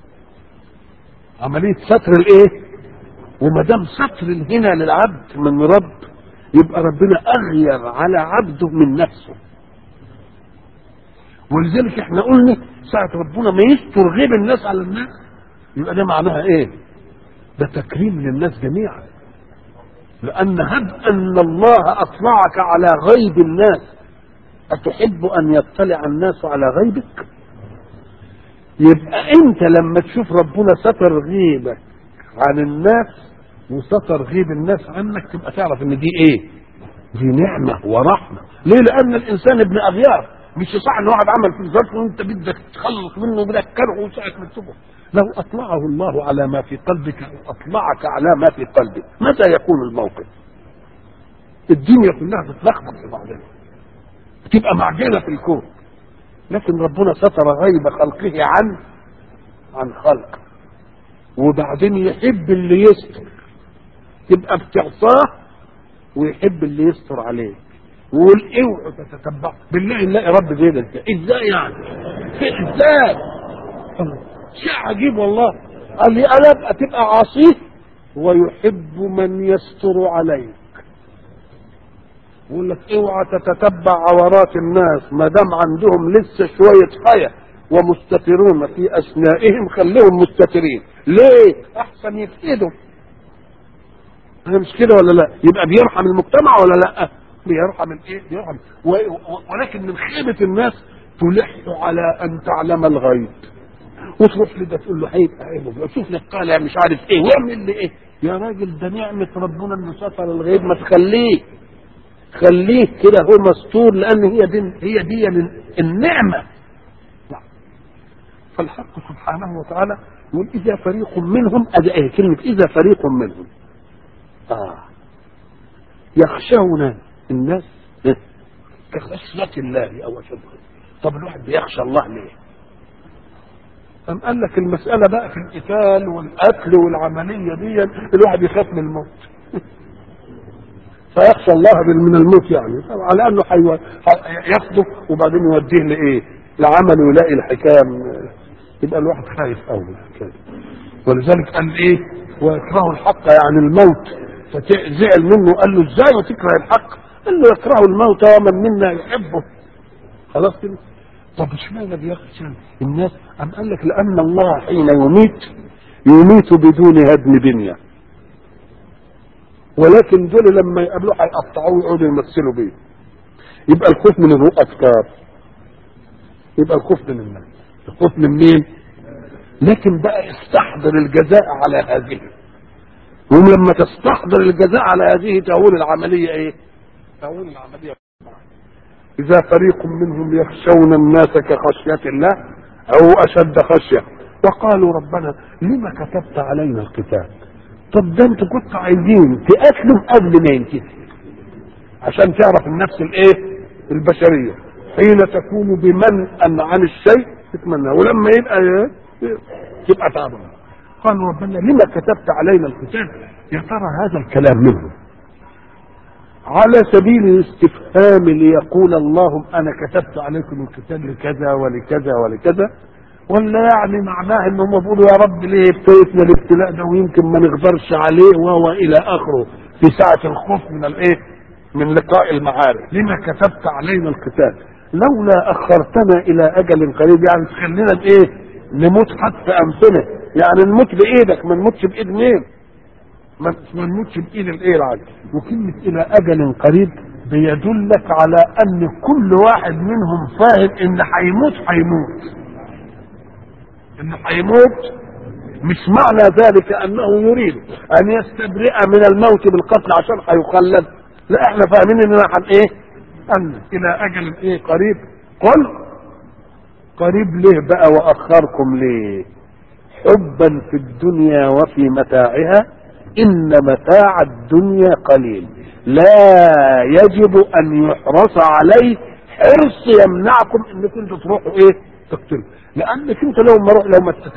[SPEAKER 1] عملية ستر الايه وما دام ستر الغنى للعبد من رب يبقى ربنا اغير على عبده من نفسه ولذلك احنا قلنا ساعة ربنا ما يستر غيب الناس على الناس يبقى ده معناها ايه ده تكريم للناس جميعا لأن هب أن الله أطلعك على غيب الناس أتحب أن يطلع الناس على غيبك يبقى أنت لما تشوف ربنا ستر غيبك عن الناس وستر غيب الناس عنك تبقى تعرف ان دي ايه دي نعمة ورحمة ليه لأن الإنسان ابن أغيار مش صح ان واحد عمل في ظرف وانت بدك تخلص منه بدك كرهه وساعة من تبه لو اطلعه الله على ما في قلبك او اطلعك على ما في قلبك متى يكون الموقف الدنيا كلها تتلخبط في بعضها تبقى معجنة في الكون لكن ربنا ستر غيب خلقه عن عن خلق وبعدين يحب اللي يستر تبقى بتعصاه ويحب اللي يستر عليه ويقول اوعوا تتتبعوا بالله نلاقي رب زي ده ازاي يعني ازاي شيء عجيب والله قال لي انا ابقى تبقى عصيه ويحب من يستر عليك يقول لك اوعى تتتبع عورات الناس ما دام عندهم لسه شويه حياه ومستترون في اثنائهم خليهم مستترين ليه احسن يفقدوا مش كده ولا لا يبقى بيرحم المجتمع ولا لا بيرحم الايه بيرحم و... و... ولكن من خيبه الناس تلح على ان تعلم الغيب وتروح لده تقول له هيبقى ايه شوف لك قال مش عارف ايه واعمل لي ايه يا راجل ده نعمه ربنا انه ستر الغيب ما تخليه خليه كده هو مستور لان هي دي هي دي النعمه فالحق سبحانه وتعالى يقول اذا فريق منهم ادي كلمه اذا فريق منهم آه. يخشون الناس كخشية الله أو أشد طب الواحد بيخشى الله ليه؟ أم قال لك المسألة بقى في القتال والقتل والعملية دي الواحد يخاف من الموت فيخشى الله من الموت يعني على أنه حيوان ياخده وبعدين يوديه لإيه؟ لعمل ويلاقي الحكام يبقى الواحد خايف قوي من الحكاية ولذلك قال إيه؟ ويكره الحق يعني الموت فزعل منه قال له ازاي وتكره الحق قال له يكره الموت ومن منا يحبه خلاص كده طب اشمعنى بيخشى الناس ام قال لك لان الله حين يميت يميت بدون هدم بنيه ولكن دول لما يقابلوه هيقطعوه ويقعدوا يمثلوا بيه يبقى الخوف من الافكار يبقى الخوف من الناس الخوف من مين لكن بقى استحضر الجزاء على هذه ولما تستحضر الجزاء على هذه تهون العملية ايه تهون العملية إذا فريق منهم يخشون الناس كخشية الله أو أشد خشية وقالوا ربنا لما كتبت علينا القتال طب ده انتوا كنتوا عايزين تقتلوا قبل ما ينتهي عشان تعرف النفس الايه البشرية حين تكون بمنأ عن الشيء تتمنى ولما يبقى ايه تبقى تعبان قالوا ربنا لما كتبت علينا القتال يا ترى هذا الكلام منه على سبيل الاستفهام ليقول اللهم انا كتبت عليكم القتال لكذا ولكذا ولكذا ولا يعني معناه ان هم بيقولوا يا رب ليه ابتليتنا الابتلاء ده ويمكن ما نقدرش عليه وهو الى اخره في ساعه الخوف من الايه؟ من لقاء المعارك لما كتبت علينا القتال لولا اخرتنا الى اجل قريب يعني تخلينا بايه؟ نموت حتى انفنا يعني نموت بايدك ما نموتش بايد مين؟ ما نموتش بايد الايه العجل وكلمه الى اجل قريب بيدلك على ان كل واحد منهم فاهم ان هيموت هيموت ان هيموت مش معنى ذلك انه يريد ان يستبرئ من الموت بالقتل عشان هيخلد لا احنا فاهمين اننا هن ايه ان الى اجل ايه قريب قل قريب ليه بقى واخركم ليه حبا في الدنيا وفي متاعها ان متاع الدنيا قليل لا يجب ان يحرص عليه حرص يمنعكم انكم انتوا تروحوا ايه تقتلوا لانك انت لو ما روح لو ما اتقتلش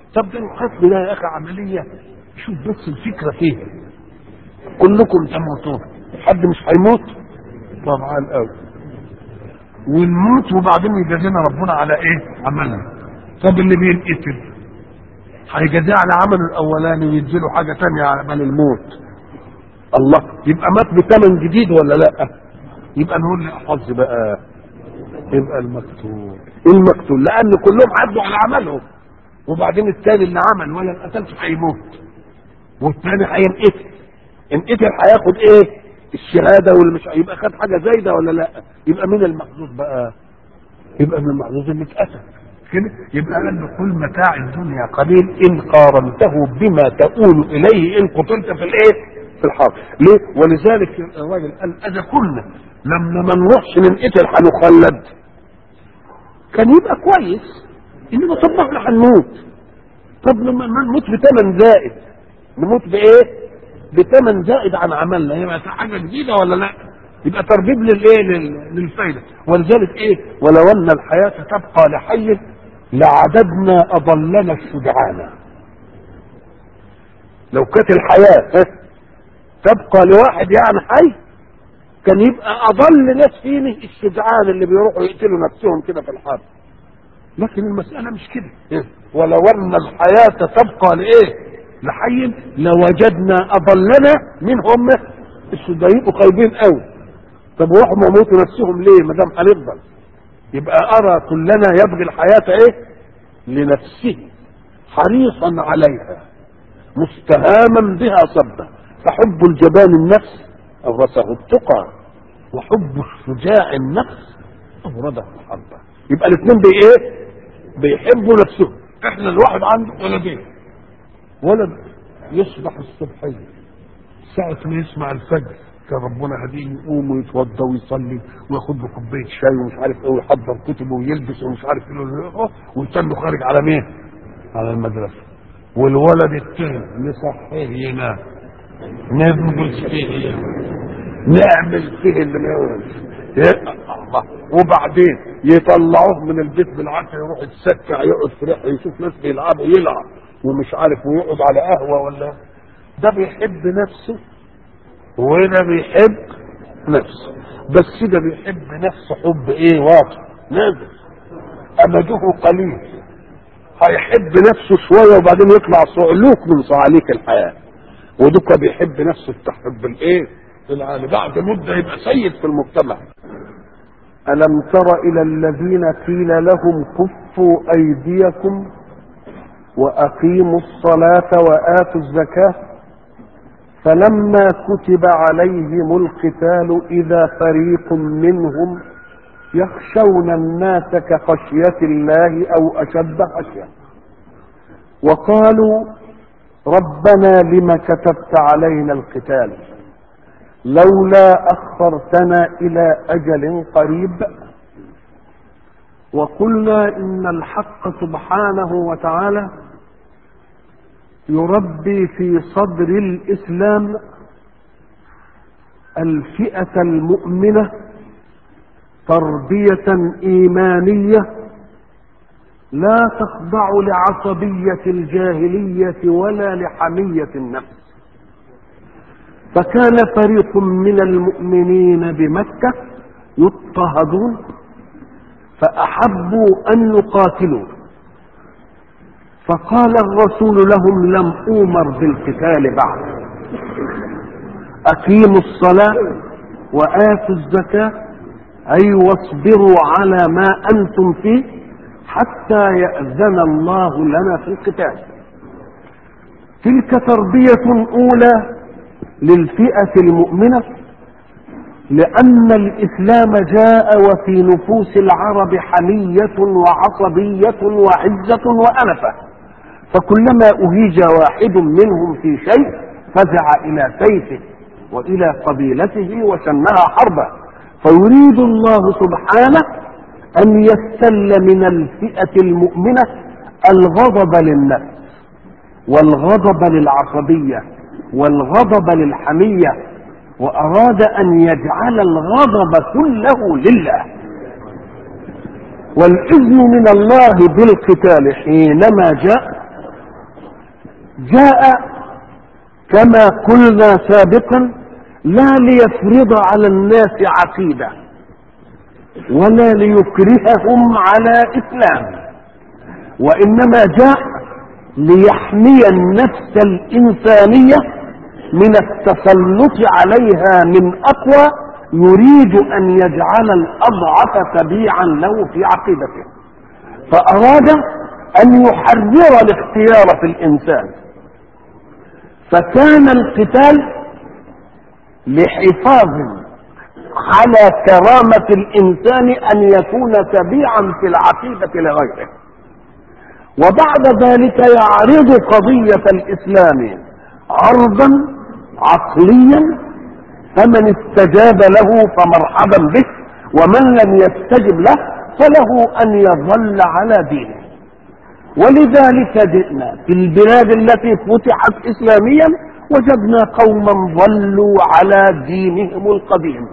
[SPEAKER 1] طب ده القتل ده يا اخي عمليه شوف بس الفكره فيها كلكم تموتون حد مش هيموت طبعا قوي ونموت وبعدين يجازينا ربنا على ايه عملنا طب اللي بينقتل هيجازيه على عمله الاولاني ويديله حاجه تانية على عمل الموت الله يبقى مات بثمن جديد ولا لا يبقى نقول لي حظ بقى يبقى المقتول المقتول لان كلهم عدوا على عملهم وبعدين الثاني اللي عمل ولا ما قتلش هيموت والثاني هينقتل انقتل هياخد ايه الشهاده واللي مش يبقى خد حاجه زايده ولا لا يبقى مين المحظوظ بقى يبقى من المحظوظ اللي اتقتل كده يبقى قال له كل متاع الدنيا قليل ان قارنته بما تؤول اليه ان قتلت في الايه في الحرب ليه ولذلك الراجل قال اذا كنا لما ما نروحش ننقتل هنخلد كان يبقى كويس انما طب ما احنا هنموت طب لما نموت بثمن زائد نموت بايه بثمن زائد عن عملنا يبقى حاجه جديده ولا لا يبقى ترغيب للايه لل- للفايده ولذلك ايه ولو ان الحياه تبقى لحي لعددنا اضلنا الشجعان لو كانت الحياه ها، تبقى لواحد يعني حي كان يبقى اضل ناس فينا الشجعان اللي بيروحوا يقتلوا نفسهم كده في الحرب لكن المسألة مش كده ولو أن الحياة تبقى لإيه لحي لوجدنا أضلنا من هم السودان يبقوا خايبين قوي طب وهم يموتوا نفسهم ليه ما دام هنفضل يبقى أرى كلنا يبغي الحياة إيه لنفسه حريصا عليها مستهاما بها صبا فحب الجبان النفس أورثه التقى وحب الشجاع النفس أورده الحرب يبقى الاثنين بي ايه بيحبوا نفسهم احنا الواحد عنده ولدين ولد يصبح الصبحية ساعة ما يسمع الفجر كان ربنا هديه يقوم ويتوضى ويصلي وياخد له كوبايه شاي ومش عارف ايه ويحضر كتبه ويلبس ومش عارف ايه ويستنى خارج على مين؟ على المدرسه والولد التاني نصحيه ينام نبغز فيه نعمل فيه اللي ما يقولش يا الله وبعدين يطلعوه من البيت بالعافيه يروح يتسكع يقعد في ريحه يشوف ناس بيلعبوا يلعب ومش عارف ويقعد على قهوه ولا ده بيحب نفسه وهنا بيحب نفسه بس ده بيحب نفسه حب ايه واطي نادر امده قليل هيحب نفسه شويه وبعدين يطلع صعلوك من صعاليك الحياه ودوكا بيحب نفسه التحب بالايه العالي بعد مده يبقى سيد في المجتمع
[SPEAKER 2] ألم تر إلى الذين قيل لهم كفوا أيديكم وأقيموا الصلاة وآتوا الزكاة فلما كتب عليهم القتال إذا فريق منهم يخشون الناس كخشية الله أو أشد خشية وقالوا ربنا لم كتبت علينا القتال لولا أخرتنا إلى أجل قريب وقلنا إن الحق سبحانه وتعالى يربي في صدر الإسلام الفئة المؤمنة تربية إيمانية لا تخضع لعصبية الجاهلية ولا لحمية النفس فكان فريق من المؤمنين بمكة يضطهدون فأحبوا أن يقاتلوا فقال الرسول لهم لم أومر بالقتال بعد أقيموا الصلاة وآتوا الزكاة أي واصبروا على ما أنتم فيه حتى يأذن الله لنا في القتال تلك تربية أولى للفئة المؤمنة لأن الإسلام جاء وفي نفوس العرب حمية وعصبية وعزة وأنفة فكلما أهيج واحد منهم في شيء فزع إلى سيفه وإلى قبيلته وشنها حربا فيريد الله سبحانه أن يستل من الفئة المؤمنة الغضب للنفس والغضب للعصبية والغضب للحمية وأراد أن يجعل الغضب كله لله والإذن من الله بالقتال حينما جاء
[SPEAKER 1] جاء كما قلنا سابقا لا ليفرض على الناس عقيده ولا ليكرههم على اسلام وانما جاء ليحمي النفس الانسانيه من التسلط عليها من اقوى يريد ان يجعل الاضعف تبيعا له في عقيدته فاراد ان يحرر الاختيار في الانسان فكان القتال لحفاظ على كرامة الإنسان أن يكون تبيعا في العقيدة لغيره وبعد ذلك يعرض قضية الإسلام عرضا عقليا فمن استجاب له فمرحبا به ومن لم يستجب له فله أن يظل على دينه ولذلك جئنا في البلاد التي فتحت إسلاميا وجدنا قوما ظلوا على دينهم القديم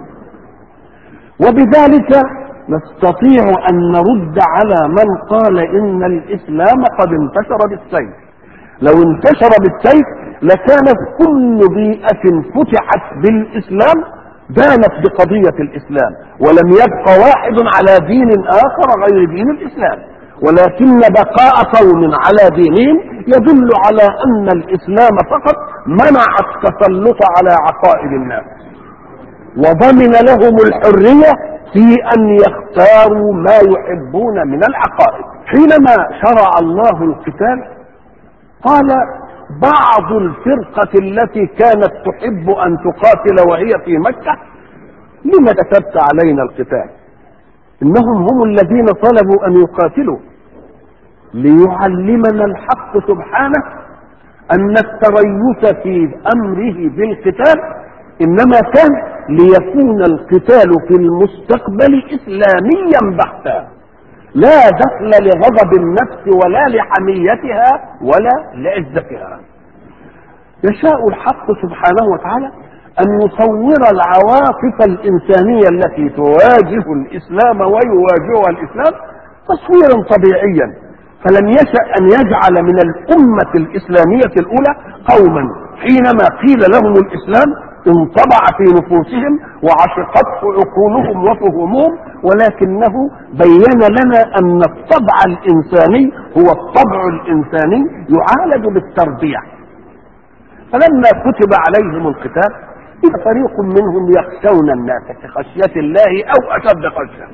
[SPEAKER 1] وبذلك نستطيع ان نرد على من قال ان الاسلام قد انتشر بالسيف لو انتشر بالسيف لكانت كل بيئه فتحت بالاسلام دانت بقضيه الاسلام ولم يبق واحد على دين اخر غير دين الاسلام ولكن بقاء قوم على دينهم يدل على ان الاسلام فقط منع التسلط على عقائد الناس وضمن لهم الحريه في ان يختاروا ما يحبون من العقائد حينما شرع الله القتال قال بعض الفرقه التي كانت تحب ان تقاتل وهي في مكه لم كتبت علينا القتال انهم هم الذين طلبوا ان يقاتلوا ليعلمنا الحق سبحانه ان التريث في امره بالقتال انما كان ليكون القتال في المستقبل اسلاميا بحتا لا دخل لغضب النفس ولا لحميتها ولا لعزتها يشاء الحق سبحانه وتعالى ان يصور العواطف الانسانيه التي تواجه الاسلام ويواجهها الاسلام تصويرا طبيعيا فلم يشا ان يجعل من الامه الاسلاميه الاولى قوما حينما قيل لهم الاسلام انطبع في نفوسهم وعشقته عقولهم وفهومهم ولكنه بين لنا ان الطبع الانساني هو الطبع الانساني يعالج بالتربيه فلما كتب عليهم القتال إذا فريق منهم يخشون الناس كخشية الله أو أشد خشية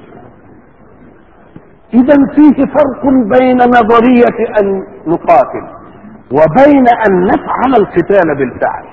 [SPEAKER 1] إذا فيه فرق بين نظرية أن نقاتل وبين أن نفعل القتال بالفعل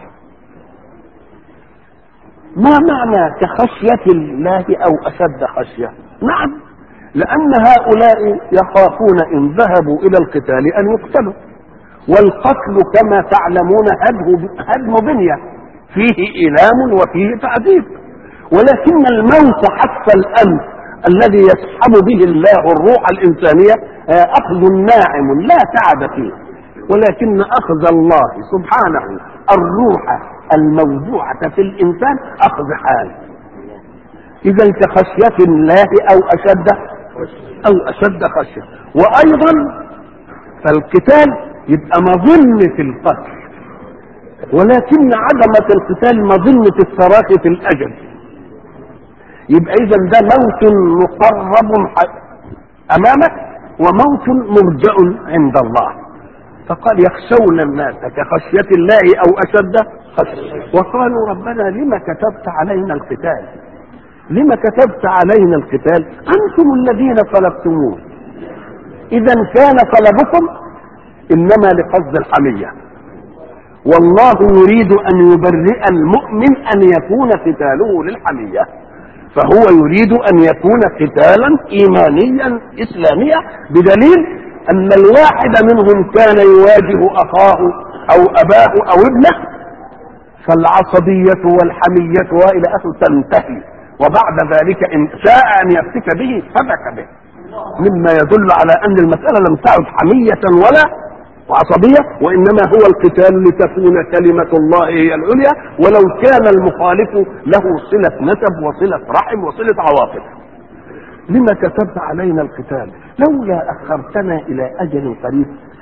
[SPEAKER 1] ما معنى كخشية الله أو أشد خشية نعم لأن هؤلاء يخافون إن ذهبوا إلى القتال أن يقتلوا والقتل كما تعلمون هدم هدم بنيه فيه إيلام وفيه تعذيب ولكن الموت حتى الأمس الذي يسحب به الله الروح الإنسانية أخذ ناعم لا تعب فيه ولكن أخذ الله سبحانه الروح الموضوعة في الإنسان أخذ حال إذا كخشية الله أو أشد أو أشد خشية وأيضا فالقتال يبقى مظنة القتل ولكن عدمة القتال مظنة الصراخ في الأجل يبقى إذا ده موت مقرب أمامك وموت مرجع عند الله فقال يخشون الناس كخشية الله أو أشد خشية وقالوا ربنا لما كتبت علينا القتال لما كتبت علينا القتال أنتم الذين طلبتموه إذا كان طلبكم إنما لقصد الحمية والله يريد ان يبرئ المؤمن ان يكون قتاله للحميه فهو يريد ان يكون قتالا ايمانيا اسلاميا بدليل ان الواحد منهم كان يواجه اخاه او اباه او ابنه فالعصبيه والحميه والى اخره تنتهي وبعد ذلك ان شاء ان يفتك به فتك به مما يدل على ان المساله لم تعد حميه ولا وعصبية وإنما هو القتال لتكون كلمة الله هي العليا ولو كان المخالف له صلة نسب وصلة رحم وصلة عواطف لما كتبت علينا القتال لولا أخرتنا إلى أجل قريب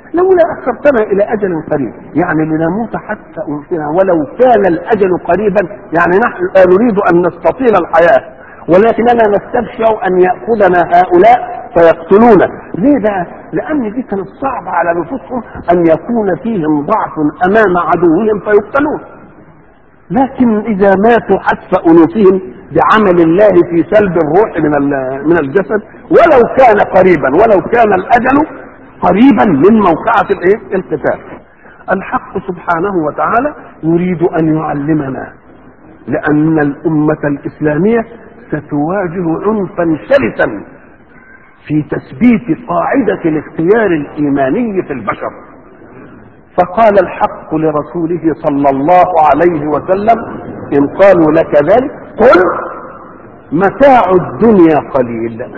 [SPEAKER 2] لولا أخرتنا إلى أجل قريب يعني لنموت حتى أنفنا ولو كان الأجل قريبا يعني نحن لا نريد أن نستطيل الحياة ولكننا نستبشع أن يأخذنا هؤلاء فيقتلونا ليه بقى؟ لأن دي كانت صعبة على نفوسهم أن يكون فيهم ضعف أمام عدوهم فيقتلون لكن إذا ماتوا حتف أنوفهم بعمل الله في سلب الروح من من الجسد ولو كان قريبا ولو كان الأجل قريبا من موقعة الايه؟ القتال. الحق سبحانه وتعالى يريد ان يعلمنا لان الامة الاسلامية ستواجه عنفا شرسا في تثبيت قاعدة الاختيار الايماني في البشر. فقال الحق لرسوله صلى الله عليه وسلم ان قالوا لك ذلك قل متاع الدنيا قليل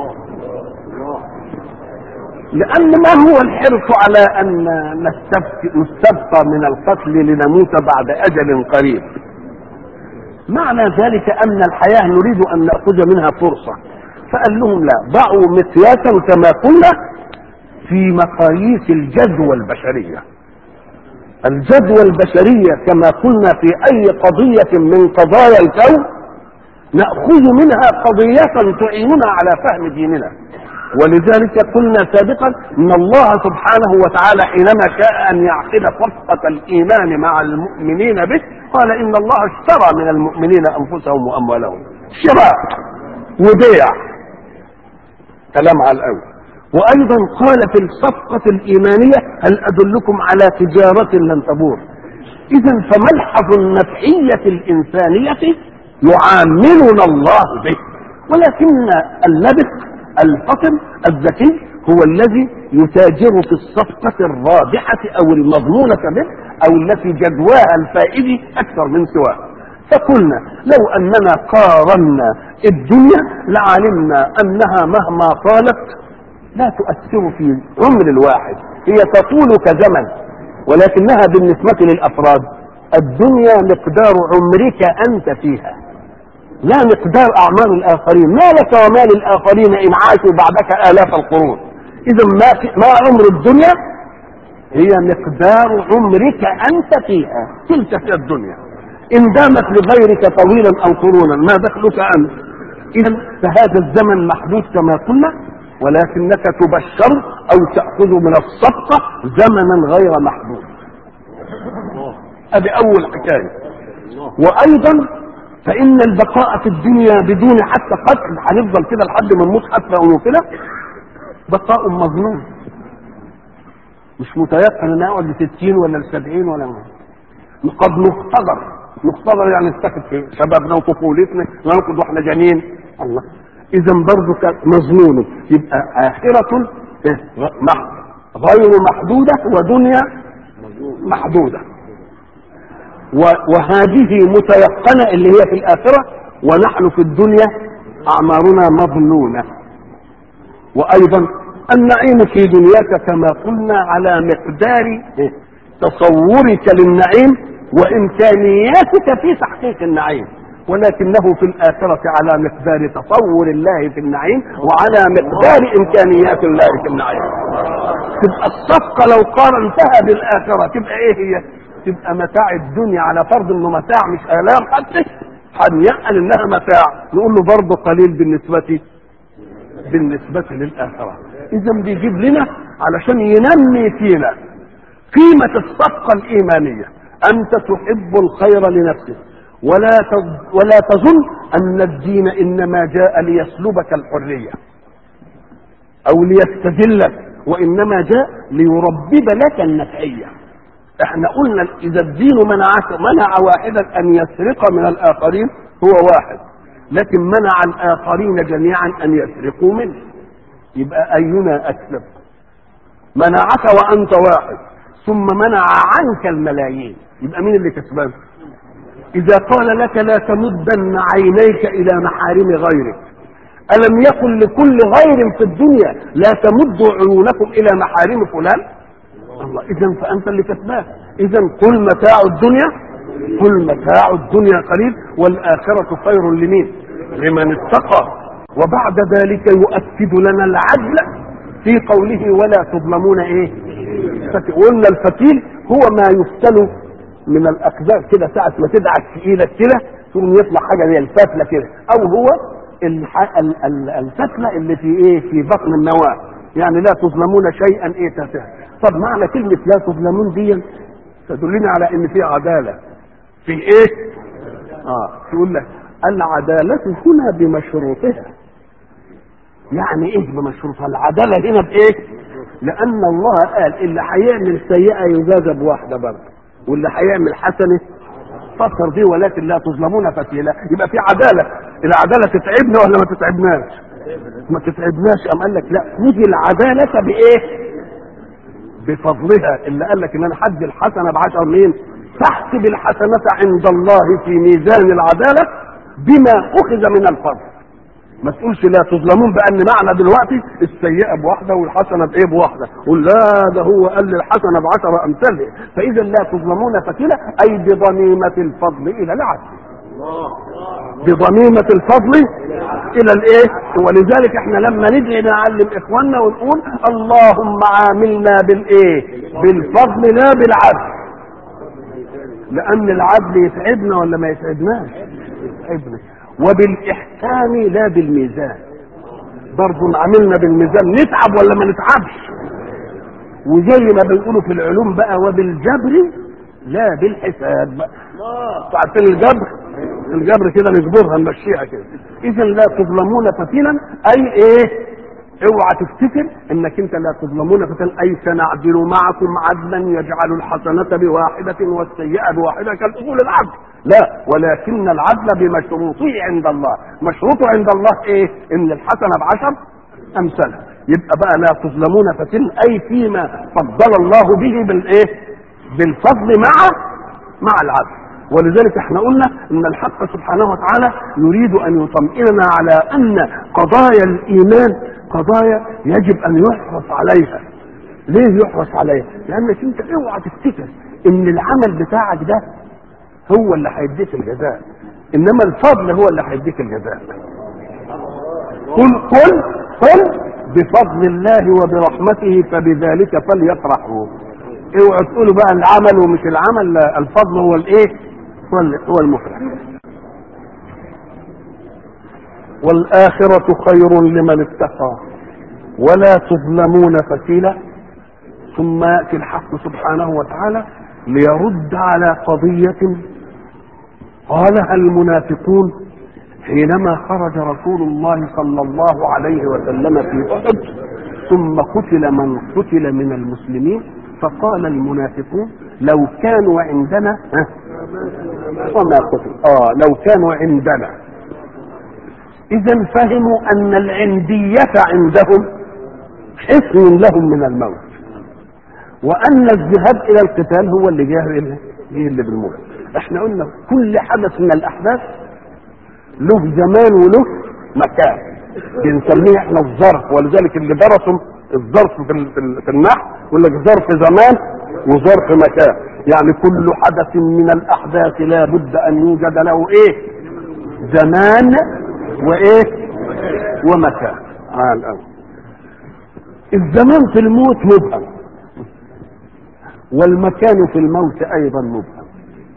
[SPEAKER 2] لأن ما هو الحرص على أن نستبقى من القتل لنموت بعد أجل قريب معنى ذلك أن الحياة نريد أن نأخذ منها فرصة فقال لهم لا ضعوا مقياسا كما قلنا في مقاييس الجدوى البشرية الجدوى البشرية كما قلنا في أي قضية من قضايا الكون نأخذ منها قضية تعيننا على فهم ديننا ولذلك قلنا سابقا ان الله سبحانه وتعالى حينما شاء ان يعقد صفقه الايمان مع المؤمنين به قال ان الله اشترى من المؤمنين انفسهم واموالهم شراء وبيع كلام على الاول وايضا قال في الصفقه الايمانيه هل ادلكم على تجاره لن تبور اذا فملحظ النفعيه الانسانيه يعاملنا الله به ولكن اللبث الفطن الذكي هو الذي يتاجر في الصفقة الرابحة أو المضمونة به أو التي جدواها الفائد أكثر من سواه فقلنا لو أننا قارنا الدنيا لعلمنا أنها مهما طالت لا تؤثر في عمر الواحد هي تطول كزمن ولكنها بالنسبة للأفراد الدنيا مقدار عمرك أنت فيها لا مقدار اعمال الاخرين ما لك وما للاخرين ان عاشوا بعدك الاف القرون اذا ما في ما عمر الدنيا هي مقدار عمرك انت فيها تلك في الدنيا ان دامت لغيرك طويلا او قرونا ما دخلك انت اذا فهذا الزمن محدود كما قلنا ولكنك تبشر او تاخذ من الصفقه زمنا غير محدود هذه اول حكايه وايضا فإن البقاء في الدنيا بدون حتى قتل هنفضل كده لحد ما نموت حتى أو كده بقاء مظنون مش متيقن ان اقعد ل 60 ولا ل 70 ولا ما. قد نختبر نختبر يعني نستفد في شبابنا وطفولتنا ونركض واحنا جنين الله اذا برضه مظنون يبقى اخره غير محدوده ودنيا محدوده وهذه متيقنة اللي هي في الآخرة ونحن في الدنيا أعمارنا مظنونة وأيضا النعيم في دنياك كما قلنا على مقدار تصورك للنعيم وإمكانياتك في تحقيق النعيم ولكنه في الآخرة على مقدار تصور الله في النعيم وعلى مقدار إمكانيات الله في النعيم تبقى الصفقة لو قارنتها بالآخرة تبقى إيه هي؟ تبقى متاع الدنيا على فرض انه متاع مش الام حتى هنيقل انها متاع نقول له برضه قليل بالنسبه بالنسبه للاخره اذا بيجيب لنا علشان ينمي فينا قيمه الصفقه الايمانيه انت تحب الخير لنفسك ولا ولا تظن ان الدين انما جاء ليسلبك الحريه او ليستذلك وانما جاء ليربب لك النفعيه احنا قلنا اذا الدين منعك منع واحدا ان يسرق من الاخرين هو واحد لكن منع الاخرين جميعا ان يسرقوا منه يبقى اينا اكسب منعك وانت واحد ثم منع عنك الملايين يبقى مين اللي كسبان اذا قال لك لا تمدن عينيك الى محارم غيرك الم يقل لكل غير في الدنيا لا تمدوا عيونكم الى محارم فلان الله اذا فانت اللي كسبان اذا قل متاع الدنيا قل متاع الدنيا قليل والاخره خير لمين لمن اتقى وبعد ذلك يؤكد لنا العدل في قوله ولا تظلمون ايه الفتيل وقلنا الفتيل هو ما يفتل من الاقدار كده ساعه ما تدعك في ايدك كده ثم يطلع حاجه زي الفتله كده او هو الح... ال... ال... الفتله اللي في ايه في بطن النواه يعني لا تظلمون شيئا ايه تافها طب معنى كلمه لا تظلمون دي تدلنا على ان في عداله في ايه اه يقول لك العداله هنا بمشروطها يعني ايه بمشروطها العداله هنا بايه لان الله قال اللي هيعمل سيئه يجازى بواحده برضه واللي هيعمل حسنه فكر دي ولكن لا تظلمون فتيلا يبقى في عداله العداله تتعبنا ولا ما تتعبناش ما تتعبناش ام قال لك لا خذ العداله بايه بفضلها اللي قال لك ان انا حد الحسنه بعشر مين تحسب الحسنه عند الله في ميزان العداله بما اخذ من الفضل ما تقولش لا تظلمون بان معنى دلوقتي السيئه بواحده والحسنه بايه بواحده قول لا ده هو قال لي الحسنه بعشر امثالها فاذا لا تظلمون فتيله اي بضميمه الفضل الى العدل بضميمه الفضل الى الايه ولذلك احنا لما ندعي نعلم اخواننا ونقول اللهم عاملنا بالايه بالفضل لا بالعدل لان العدل يتعبنا ولا ما يتعبناش يتعبنا وبالاحكام لا بالميزان برضه عملنا بالميزان نتعب ولا ما نتعبش وزي ما بيقولوا في العلوم بقى وبالجبر لا بالحساب عارفين الجبر الجبر كده نجبرها نمشيها كده اذا لا تظلمون فتيلا اي ايه اوعى تفتكر انك انت لا تظلمون فتيلا اي سنعدل معكم عدلا يجعل الحسنه بواحده والسيئه بواحده كالاصول العدل لا ولكن العدل بمشروطه عند الله مشروطه عند الله ايه ان الحسنه بعشر امثالها يبقى بقى لا تظلمون فتن اي فيما فضل الله به بالايه بالفضل مع مع العدل ولذلك احنا قلنا ان الحق سبحانه وتعالى يريد ان يطمئننا على ان قضايا الايمان قضايا يجب ان يحرص عليها ليه يحرص عليها لانك انت اوعى تفتكر ان العمل بتاعك ده هو اللي هيديك الجزاء انما الفضل هو اللي هيديك الجزاء قل قل قل بفضل الله وبرحمته فبذلك فليفرحوا اوعوا تقولوا بقى العمل ومش العمل لا الفضل هو الايه هو هو المفرح والآخرة خير لمن اتقى ولا تظلمون فتيلا ثم يأتي الحق سبحانه وتعالى ليرد على قضية قالها المنافقون حينما خرج رسول الله صلى الله عليه وسلم في احد ثم قتل من قتل من المسلمين فقال المنافقون لو كانوا عندنا ها وما قتل اه لو كانوا عندنا اذا فهموا ان العندية عندهم حصن لهم من الموت وان الذهاب الى القتال هو اللي جاه ايه اللي بالموت احنا قلنا كل حدث من الاحداث له زمان وله مكان بنسميه احنا الظرف ولذلك اللي درسوا الظرف في, ال- في, ال- في النحو يقول لك ظرف زمان وظرف مكان يعني كل حدث من الاحداث لا بد ان يوجد له ايه زمان وايه ومكان آه الأول. الزمان في الموت مبهم والمكان في الموت ايضا مبهم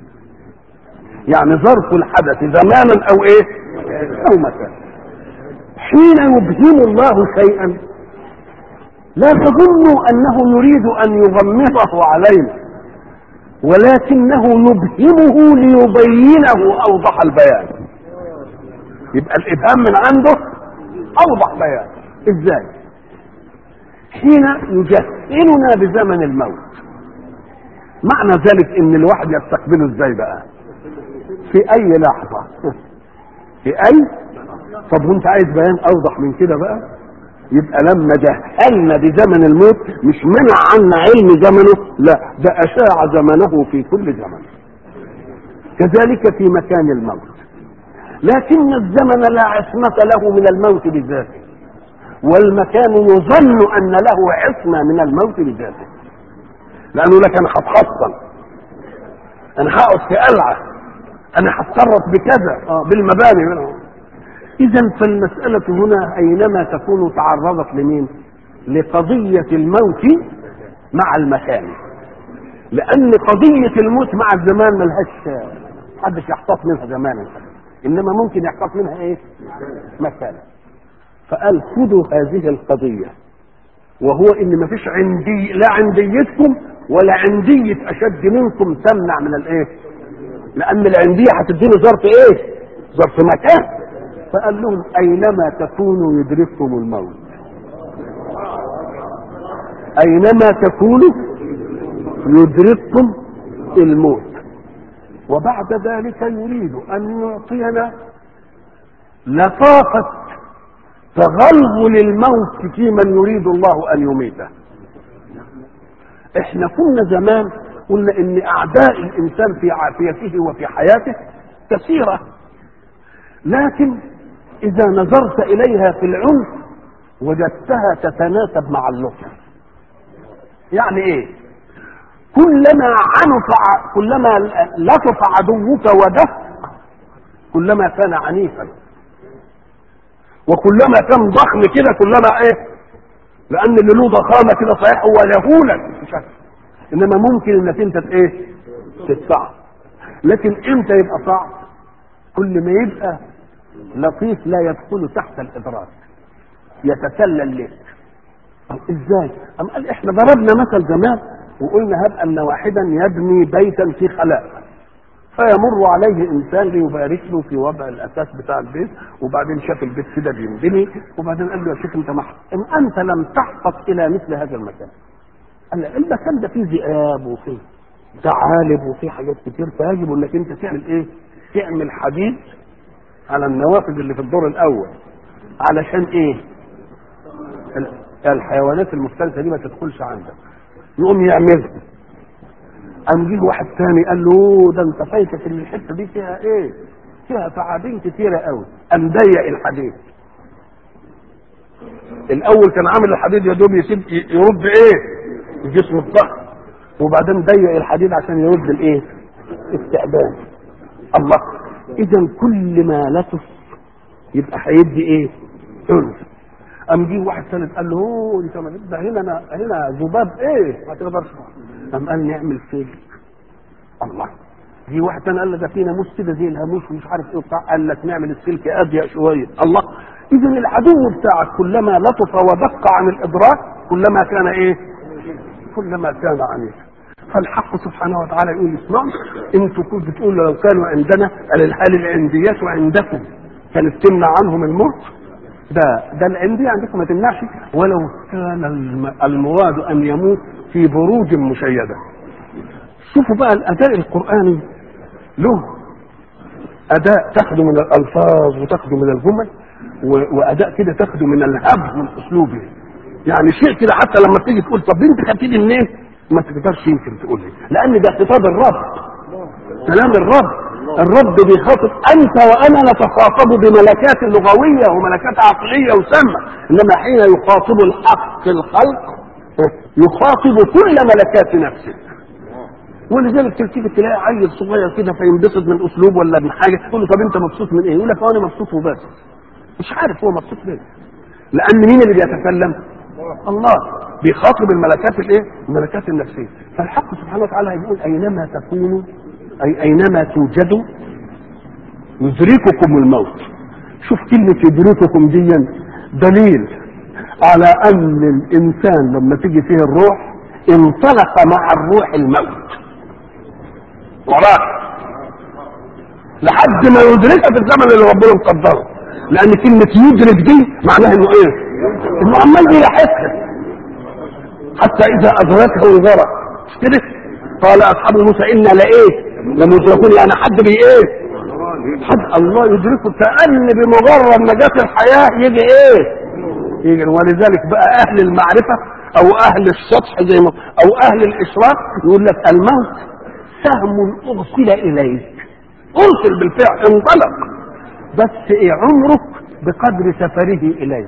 [SPEAKER 2] يعني ظرف الحدث زمانا او ايه او مكان حين يبهم الله شيئا لا تظنوا انه يريد ان يغمضه علينا ولكنه يبهمه ليبينه اوضح البيان يبقى الابهام من عنده اوضح بيان ازاي حين يجهلنا بزمن الموت معنى ذلك ان الواحد يستقبله ازاي بقى في اي لحظة في اي طب وانت عايز بيان اوضح من كده بقى يبقى لما جهلنا بزمن الموت مش منع عنا علم زمنه لا ده اشاع زمنه في كل زمن كذلك في مكان الموت لكن الزمن لا عصمة له من الموت بذاته والمكان يظن ان له عصمة من الموت بذاته لانه لك انا هتحصن انا هقعد في قلعه انا هتصرف بكذا اه بالمباني منهم اذا فالمساله هنا اينما تكون تعرضت لمين لقضيه الموت مع المكان لان قضيه الموت مع الزمان ملهاش محدش يحتاط منها زمانا انما ممكن يحتاط منها ايه مكانا فقال خذوا هذه القضيه وهو ان مفيش عندي لا عنديتكم ولا عنديه اشد منكم تمنع من الايه لان العنديه هتديله ظرف ايه ظرف مكان فقال لهم اينما تكونوا يدرككم الموت اينما تكونوا يدرككم الموت وبعد ذلك يريد ان يعطينا لطافه تغلغل الموت في من يريد الله ان يميته احنا كنا زمان قلنا ان اعداء الانسان في عافيته وفي حياته كثيره لكن اذا نظرت اليها في العنف وجدتها تتناسب مع اللطف يعني ايه كلما عنف كلما لطف عدوك ودف كلما كان عنيفا وكلما كان ضخم كده كلما ايه لان اللي له ضخامه كده صحيح هو يهولا انما ممكن انك انت ايه تدفعه لكن امتى يبقى صعب كل ما يبقى لطيف لا يدخل تحت الادراك يتسلل لك ازاي ام قال احنا ضربنا مثل زمان وقلنا هب ان واحدا يبني بيتا في خلاء فيمر عليه انسان ليبارك له في وضع الاساس بتاع البيت وبعدين شاف البيت كده بينبني وبعدين قال له يا شيخ انت مح... ان انت لم تحفظ الى مثل هذا المكان قال له المكان ده فيه ذئاب وفيه ثعالب وفيه حاجات كتير فيجب انك انت تعمل ايه؟ تعمل حديد على النوافذ اللي في الدور الاول علشان ايه؟ الحيوانات المفترسه دي ما تدخلش عندك يقوم يعملها قام جه واحد تاني قال له ده انت فايتك ان الحته دي فيها ايه؟ فيها ثعابين كتيره قوي قام ضيق الحديد الاول كان عامل الحديد يا دوب يسيب يرد ايه؟ جسم الضخم وبعدين ضيق الحديد عشان يرد الايه؟ التعبان الله اذا كل ما لطف يبقى هيدي ايه؟ عنف قام جه واحد ثالث قال له هو انت ما ده هنا أنا هنا ذباب ايه؟ ما تقدرش قام قال نعمل سلك الله جه واحد ثاني قال له ده في ناموس كده زي الهاموس ومش عارف ايه وبتاع قال لك نعمل السلك اضيق شويه الله اذا العدو بتاعك كلما لطف ودق عن الادراك كلما كان ايه؟ كلما كان عنيفا فالحق سبحانه وتعالى يقول اسمعوا انتوا كنتوا بتقولوا لو كانوا عندنا الهال العنديات عندكم كانت تمنع عنهم الموت ده ده العندية عندكم ما تمنعش ولو كان المراد ان يموت في بروج مشيده شوفوا بقى الاداء القراني له اداء تاخده من الالفاظ وتاخده من الجمل واداء كده تاخده من الهب من اسلوبه يعني شيء كده حتى لما تيجي تقول طب انت خدتني منين ما تقدرش يمكن تقول لي لان ده خطاب الرب كلام الرب الرب بيخاطب انت وانا نتخاطب بملكات لغويه وملكات عقليه وسامه انما حين يخاطب الحق الخلق يخاطب كل ملكات نفسه ولذلك تلتفت تلاقي عيل صغير كده فينبسط من اسلوب ولا من حاجه تقول له طب انت مبسوط من ايه؟ يقول لك انا مبسوط وبس مش عارف هو مبسوط ليه لان مين اللي بيتكلم؟ الله بيخاطب الملكات الايه؟ الملكات النفسيه فالحق سبحانه وتعالى يقول اينما تكونوا اي اينما توجدوا يدرككم الموت شوف كلمه يدرككم دي دليل على ان الانسان لما تيجي فيه الروح انطلق مع الروح الموت وراه لحد ما يدركها في الزمن اللي ربنا مقدره لان كلمه يدرك دي معناها انه ايه؟ انه عمال بيلاحقها حتى اذا ادركه الغرق مش كده؟ قال اصحاب موسى انا لايه؟ لمدركون يعني حد بي ايه؟ حد الله يدركه كان بمجرد ما جت الحياه يجي ايه؟ يجي ولذلك بقى اهل المعرفه او اهل السطح زي ما او اهل الاشراق يقول لك الموت سهم ارسل اليك ارسل بالفعل انطلق بس ايه عمرك بقدر سفره اليك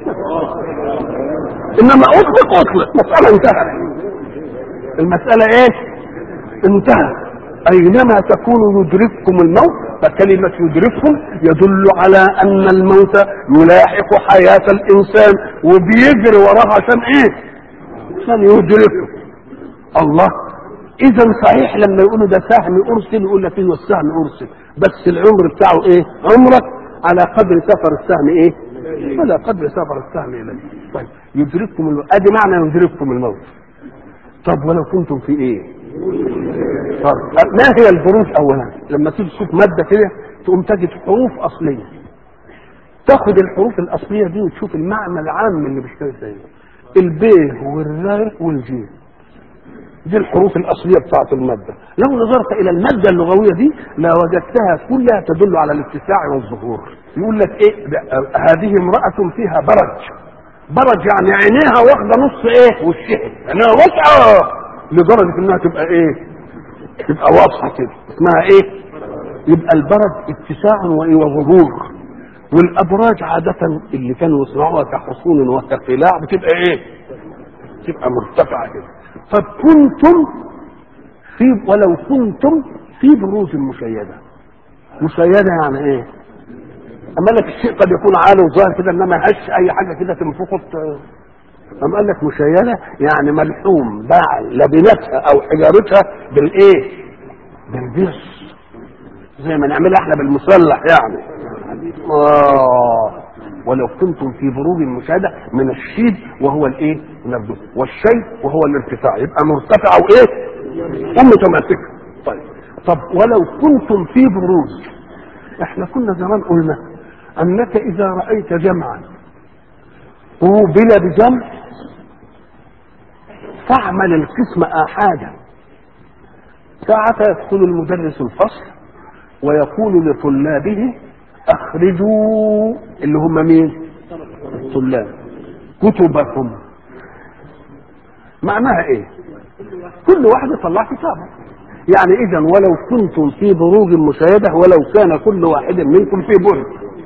[SPEAKER 2] انما اطلق اطلق مسألة انتهت المسألة ايه انتهت اينما تكونوا يدرككم الموت فكلمة يدرككم يدل على ان الموت يلاحق حياة الانسان وبيجري وراها عشان ايه عشان يدركه الله اذا صحيح لما يقولوا ده سهم ارسل يقول لك ايوه السهم ارسل بس العمر بتاعه ايه عمرك على قدر سفر السهم ايه على قدر سفر السهم اليه طيب يدرككم الموت ادي معنى يدرككم الموت طب ولو كنتم في ايه طب ما هي البروج اولا لما تيجي تشوف ماده كده تقوم تجد حروف اصليه تاخد الحروف الاصليه دي وتشوف المعنى العام اللي بيشتغل فيه الب والراء والجيم دي الحروف الاصليه بتاعت الماده لو نظرت الى الماده اللغويه دي لوجدتها كلها تدل على الاتساع والظهور يقول لك ايه ده هذه امراه فيها برج برج يعني عينيها واخده نص ايه وشها عينيها واسعه لدرجه انها تبقى ايه تبقى واضحه كده اسمها ايه يبقى البرج اتساع وايه وظهور والابراج عاده اللي كانوا يصنعوها كحصون وكقلاع بتبقى ايه تبقى مرتفعه كده طب كنتم في ولو كنتم في بروج مشيده مشيده يعني ايه اما لك الشيء قد يكون عالي وظاهر كده انما هش اي حاجه كده تنفخه اما قال لك مشيده يعني ملحوم باع لبنتها او حجارتها بالايه بالبرص زي ما نعملها احنا بالمسلح يعني آه ولو كنتم في بروج مشاهدة من الشيد وهو الايه من الدود والشيء وهو الارتفاع يبقى مرتفع وايه ومتماسكة طيب طب ولو كنتم في بروج احنا كنا زمان قلنا انك اذا رأيت جمعا قوبل بجمع فاعمل القسم احادا ساعة يدخل المدرس الفصل ويقول لطلابه اخرجوا اللي هم مين طلاب كتبكم معناها ايه كل واحد يطلع كتابه يعني اذا ولو كنتم في بروج مشاهدة ولو كان كل واحد منكم في برج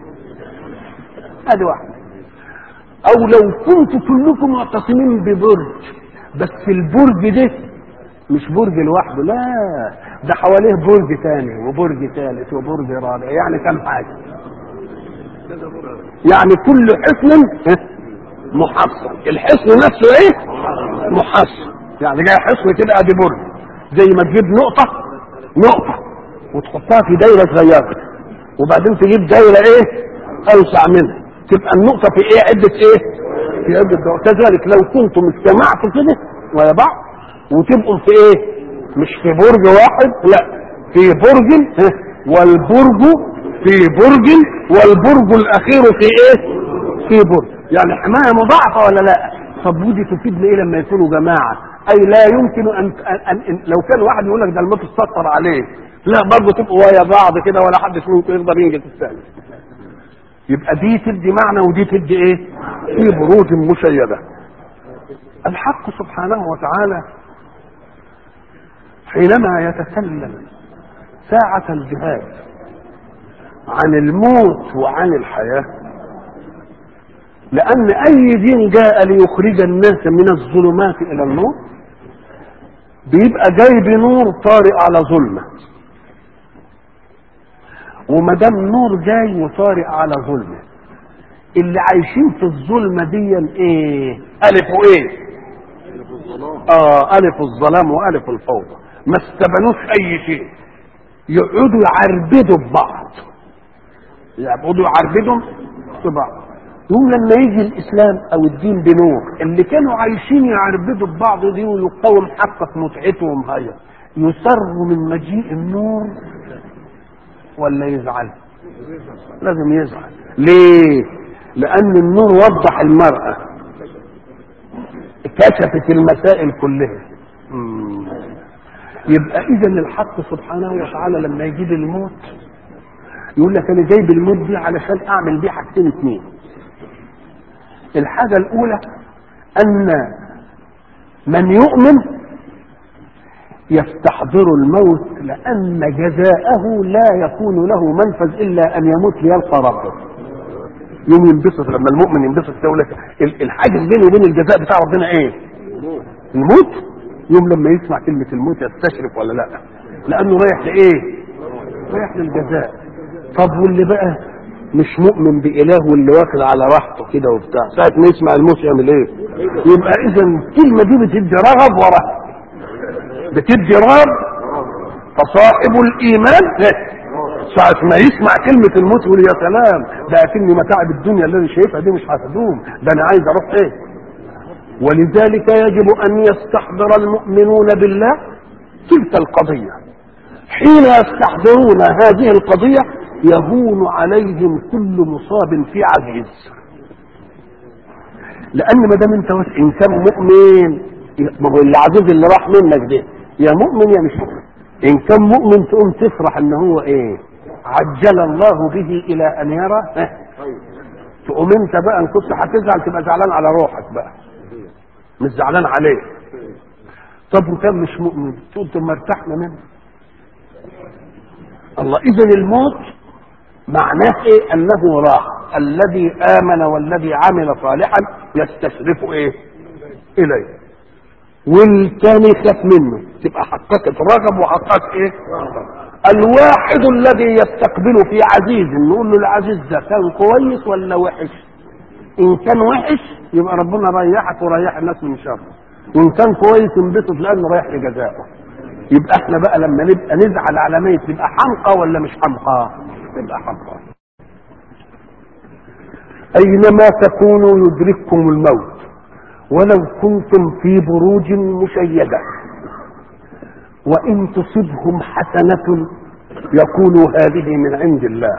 [SPEAKER 2] ادي واحد او لو كنتم كلكم معتصمين ببرج بس البرج ده مش برج لوحده لا ده حواليه برج ثاني وبرج ثالث وبرج رابع يعني كم حاجه يعني كل حصن محصن الحصن نفسه ايه محصن يعني جاي حصن كده ادي برج زي ما تجيب نقطة نقطة وتحطها في دايرة صغيرة وبعدين تجيب دايرة ايه اوسع منها تبقى النقطة في ايه عدة ايه في عدة دور كذلك لو كنتم اجتمعتوا كده ويا بعض وتبقوا في ايه مش في برج واحد لا في برج والبرج في برج والبرج الاخير في ايه في برج يعني حمايه مضاعفه ولا لا طب ودي تفيدنا ايه لما يكونوا جماعه اي لا يمكن ان, أن, أن لو كان واحد يقول لك ده الموت اتسطر عليه لا برضه تبقوا ويا بعض كده ولا حد فيكم يقدر ينجز الثاني يبقى دي تدي معنى ودي تدي ايه في بروج مشيده الحق سبحانه وتعالى حينما يتكلم ساعة الجهاد عن الموت وعن الحياة لأن أي دين جاء ليخرج الناس من الظلمات إلى النور بيبقى جاي بنور طارئ على ظلمة وما دام نور جاي وطارئ على ظلمة اللي عايشين في الظلمة دي ايه؟ ألف وإيه؟ اه ألف الظلام وألف الفوضى ما استبنوش اي شيء يقعدوا يعربدوا ببعض يقعدوا يعربدوا ببعض يقول لما يجي الاسلام او الدين بنور اللي كانوا عايشين يعربدوا ببعض دي ويقاوم حقق متعتهم هي يسروا من مجيء النور ولا يزعل لازم يزعل ليه لان النور وضح المرأة كشفت المسائل كلها مم. يبقى اذا الحق سبحانه وتعالى لما يجيب الموت يقول لك انا جايب الموت دي علشان اعمل بيه حاجتين اثنين الحاجه الاولى ان من يؤمن يستحضر الموت لان جزاءه لا يكون له منفذ الا ان يموت ليلقى ربه يوم ينبسط لما المؤمن ينبسط يقول لك الحاجز بينه وبين الجزاء بتاع ربنا ايه الموت يوم لما يسمع كلمة الموت يستشرف ولا لا لأنه رايح لإيه رايح للجزاء طب واللي بقى مش مؤمن بإله واللي واكل على راحته كده وبتاع ساعة ما يسمع الموت يعمل إيه يبقى إذا الكلمة دي بتدي رغب ورهب بتدي راب فصاحب الايمان ساعة ما يسمع كلمة الموت يقول يا سلام ده اكني متاعب الدنيا اللي شايفها دي مش هتدوم ده انا عايز اروح ايه ولذلك يجب ان يستحضر المؤمنون بالله تلك القضية حين يستحضرون هذه القضية يهون عليهم كل مصاب في عزيز لان ما دام انت ان كان مؤمن ما هو العزيز اللي راح منك ده يا مؤمن يا مش مؤمن ان كان مؤمن تقوم تفرح ان هو ايه عجل الله به الى ان يرى اه تقوم انت بقى ان كنت هتزعل تبقى زعلان على روحك بقى مش زعلان عليه طب وكان مش مؤمن تقول طب ما ارتحنا منه الله اذا الموت معناه ايه انه راح الذي امن والذي عمل صالحا يستشرف ايه اليه والتاني خاف منه تبقى حققت رغب وحققت ايه الواحد الذي يستقبل في عزيز نقول له العزيز ده كان كويس ولا وحش ان كان وحش يبقى ربنا ريحك وريح الناس من شره وان كان كويس انبسط لانه رايح لجزائه يبقى احنا بقى لما نبقى نزعل على ميت نبقى حمقى ولا مش حمقى تبقى حمقى اينما تكونوا يدرككم الموت ولو كنتم في بروج مشيده وان تصبهم حسنه يقولوا هذه من عند الله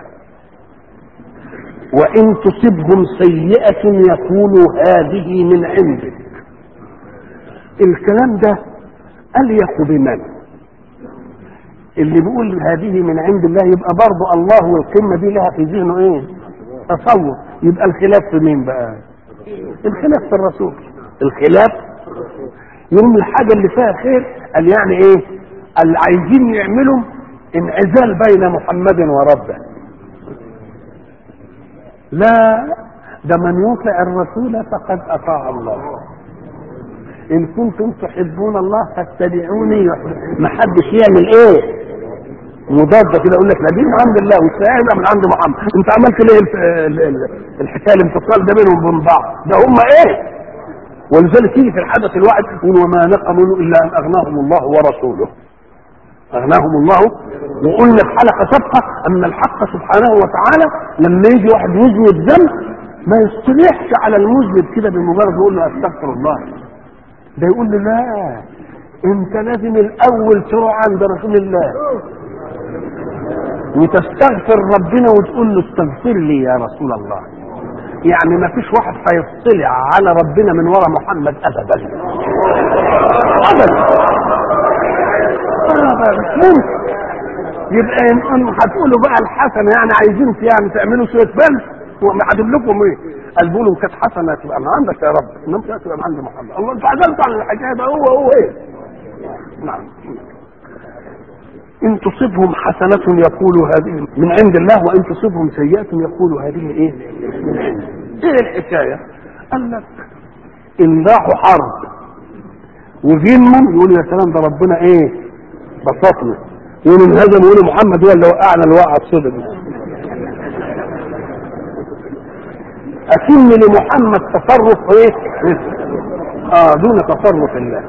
[SPEAKER 2] وان تصبهم سيئه يقولوا هذه من عندك الكلام ده اليق بمن اللي بيقول هذه من عند الله يبقى برضه الله والقمه دي لها في ذهنه ايه تصور يبقى الخلاف في مين بقى الخلاف في الرسول الخلاف يوم الحاجة اللي فيها خير قال يعني ايه اللي عايزين يعملوا انعزال بين محمد وربه لا ده من يطع الرسول فقد اطاع الله ان كنتم تحبون الله فاتبعوني ما حدش يعمل ايه مضادة كده يقول لك لا دي من عند الله والسائل من عند محمد انت عملت ليه الحكايه الانفصال ده بينهم وبين بعض ده هم ايه ولذلك تيجي في الحدث الواحد يقول وما نقموا الا ان اغناهم الله ورسوله اغناهم الله وقلنا في حلقه سابقه ان الحق سبحانه وتعالى لما يجي واحد يذنب ذنب ما يصطلحش على المذنب كده بمجرد يقول له استغفر الله ده يقول له لا انت لازم الاول تروح عند رسول الله وتستغفر ربنا وتقول له استغفر لي يا رسول الله يعني ما فيش واحد هيطلع على ربنا من ورا محمد ابدا ابدا ممكن يبقى ان هتقولوا بقى الحسنه يعني عايزين يعني تعملوا شويه بنت هجيب لكم ايه؟ قال بيقولوا كانت حسنه تبقى من عندك يا رب انما تبقى من عند محمد الله انتوا عزلتوا عن الحكايه ده هو هو ايه؟ نعم ان تصبهم حسنة يقولوا هذه من عند الله وان تصبهم سيئة يقولوا هذه ايه؟ من عند ايه الحكاية؟ قال لك ان راحوا حرب وغنموا يقولوا يا سلام ده ربنا ايه؟ بسطنا وان انهزموا يقولوا محمد هو اللي وقعنا الوقعة الصدق أكن لمحمد تصرف ايه؟ اه دون تصرف الله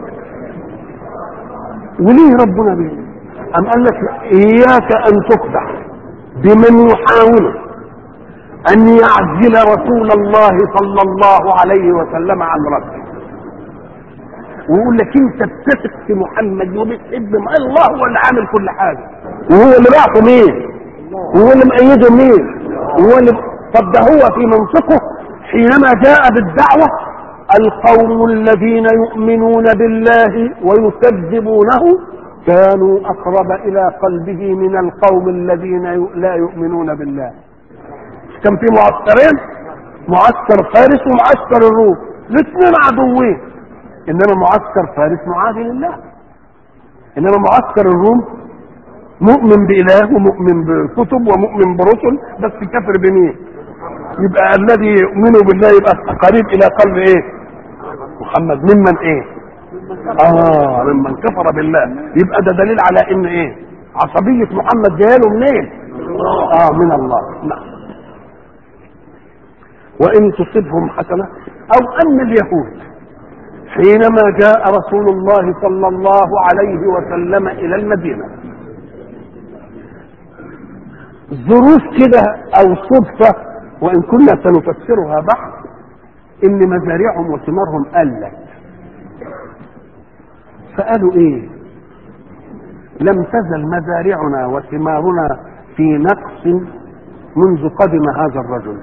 [SPEAKER 2] وليه ربنا بيه؟ أم قال لك إياك أن تخدع بمن يحاول أن يعزل رسول الله صلى الله عليه وسلم عن ربه ويقول لك أنت بتثق في محمد وبتحب الله هو اللي عامل كل حاجة وهو اللي بعته مين؟ وهو اللي مأيده مين؟ وهو اللي طب ده هو في منطقه حينما جاء بالدعوة القوم الذين يؤمنون بالله ويكذبونه كانوا اقرب الى قلبه من القوم الذين لا يؤمنون بالله كان في معسكرين معسكر فارس ومعسكر الروم الاثنين عدوين انما معسكر فارس معادي لله انما معسكر الروم مؤمن باله ومؤمن بكتب ومؤمن برسل بس كافر بمين يبقى الذي يؤمن بالله يبقى قريب الى قلب ايه محمد ممن ايه اه ممن كفر بالله يبقى ده دليل على ان ايه عصبية محمد جايله منين اه من الله نعم وان تصبهم حسنة او ان اليهود حينما جاء رسول الله صلى الله عليه وسلم الى المدينه ظروف كده او صدفه وان كنا سنفسرها بعد ان مزارعهم وثمارهم قلت فقالوا ايه لم تزل مزارعنا وثمارنا في نقص منذ قدم هذا الرجل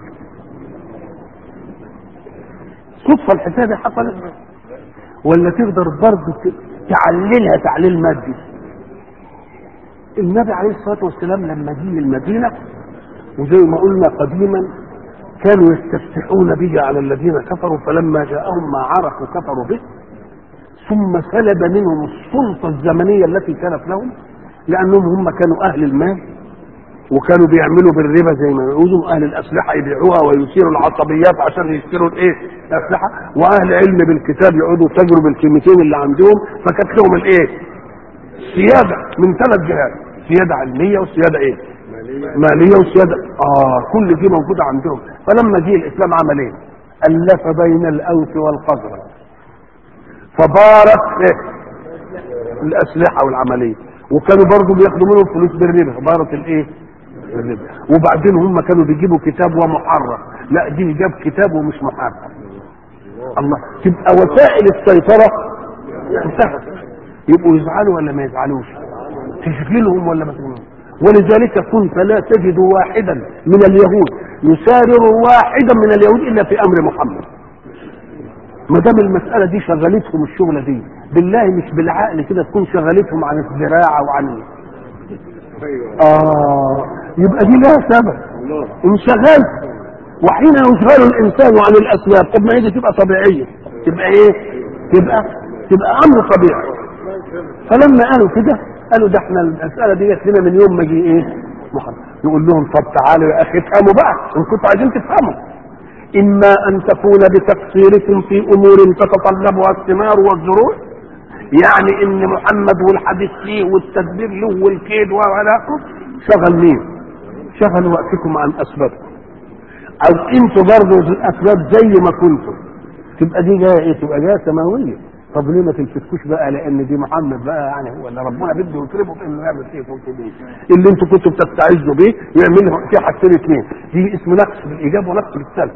[SPEAKER 2] صدفة الحكاية دي حصلت ولا تقدر برضه تعللها تعليل مادي النبي عليه الصلاة والسلام لما جه المدينة وزي ما قلنا قديما كانوا يستفتحون به على الذين كفروا فلما جاءهم ما عرفوا كفروا به ثم سلب منهم السلطة الزمنية التي كانت لهم لأنهم هم كانوا أهل المال وكانوا بيعملوا بالربا زي ما يقولوا أهل الأسلحة يبيعوها ويثيروا العصبيات عشان يشتروا الإيه؟ الأسلحة وأهل علم بالكتاب يقعدوا يتاجروا بالكلمتين اللي عندهم فكانت لهم الإيه؟ سيادة من ثلاث جهات سيادة علمية وسيادة إيه؟ مالية وسيادة آه كل دي موجودة عندهم فلما جه الإسلام عمل إيه؟ ألف بين الأوس والخزرج فبارك إيه؟ الأسلحة والعملية وكانوا برضه بياخدوا منهم فلوس بالربا بارك الإيه؟ الربا وبعدين هم كانوا بيجيبوا كتاب ومحرر لا دي جاب كتاب ومش محرر الله تبقى وسائل السيطرة انتهت يبقوا يزعلوا ولا ما يزعلوش تشغلهم ولا ما تشغلهم ولذلك كنت لا تجد واحدا من اليهود يسارر واحدا من اليهود الا في امر محمد ما دام المساله دي شغلتهم الشغله دي بالله مش بالعقل كده تكون شغلتهم عن الزراعه وعن اه يبقى دي لها سبب انشغال وحين يشغل الانسان عن الاسباب طب ما هي دي تبقى طبيعيه تبقى ايه تبقى تبقى امر طبيعي فلما قالوا كده قالوا ده احنا المساله دي جت لنا من يوم ما جه ايه محمد نقول لهم طب تعالوا يا اخي افهموا بقى ان كنتوا عايزين تفهموا اما ان تكون بتقصيركم في امور تتطلبها الثمار والزروع يعني ان محمد والحديث فيه والتدبير له والكيد وعلاقه شغل مين شغل وقتكم عن اسبابكم او انتوا برضه الاسباب زي ما كنتم تبقى دي جايه ايه تبقى جايه سماويه طب ليه ما تلفتكوش بقى لان دي محمد بقى يعني هو اللي ربنا بده يكرمه في انه يعمل فيه كنتوا بيه اللي انتوا كنتوا بتستعزوا بيه يعمل في حاجتين اثنين دي اسمه نقص بالايجاب ونقص بالسلب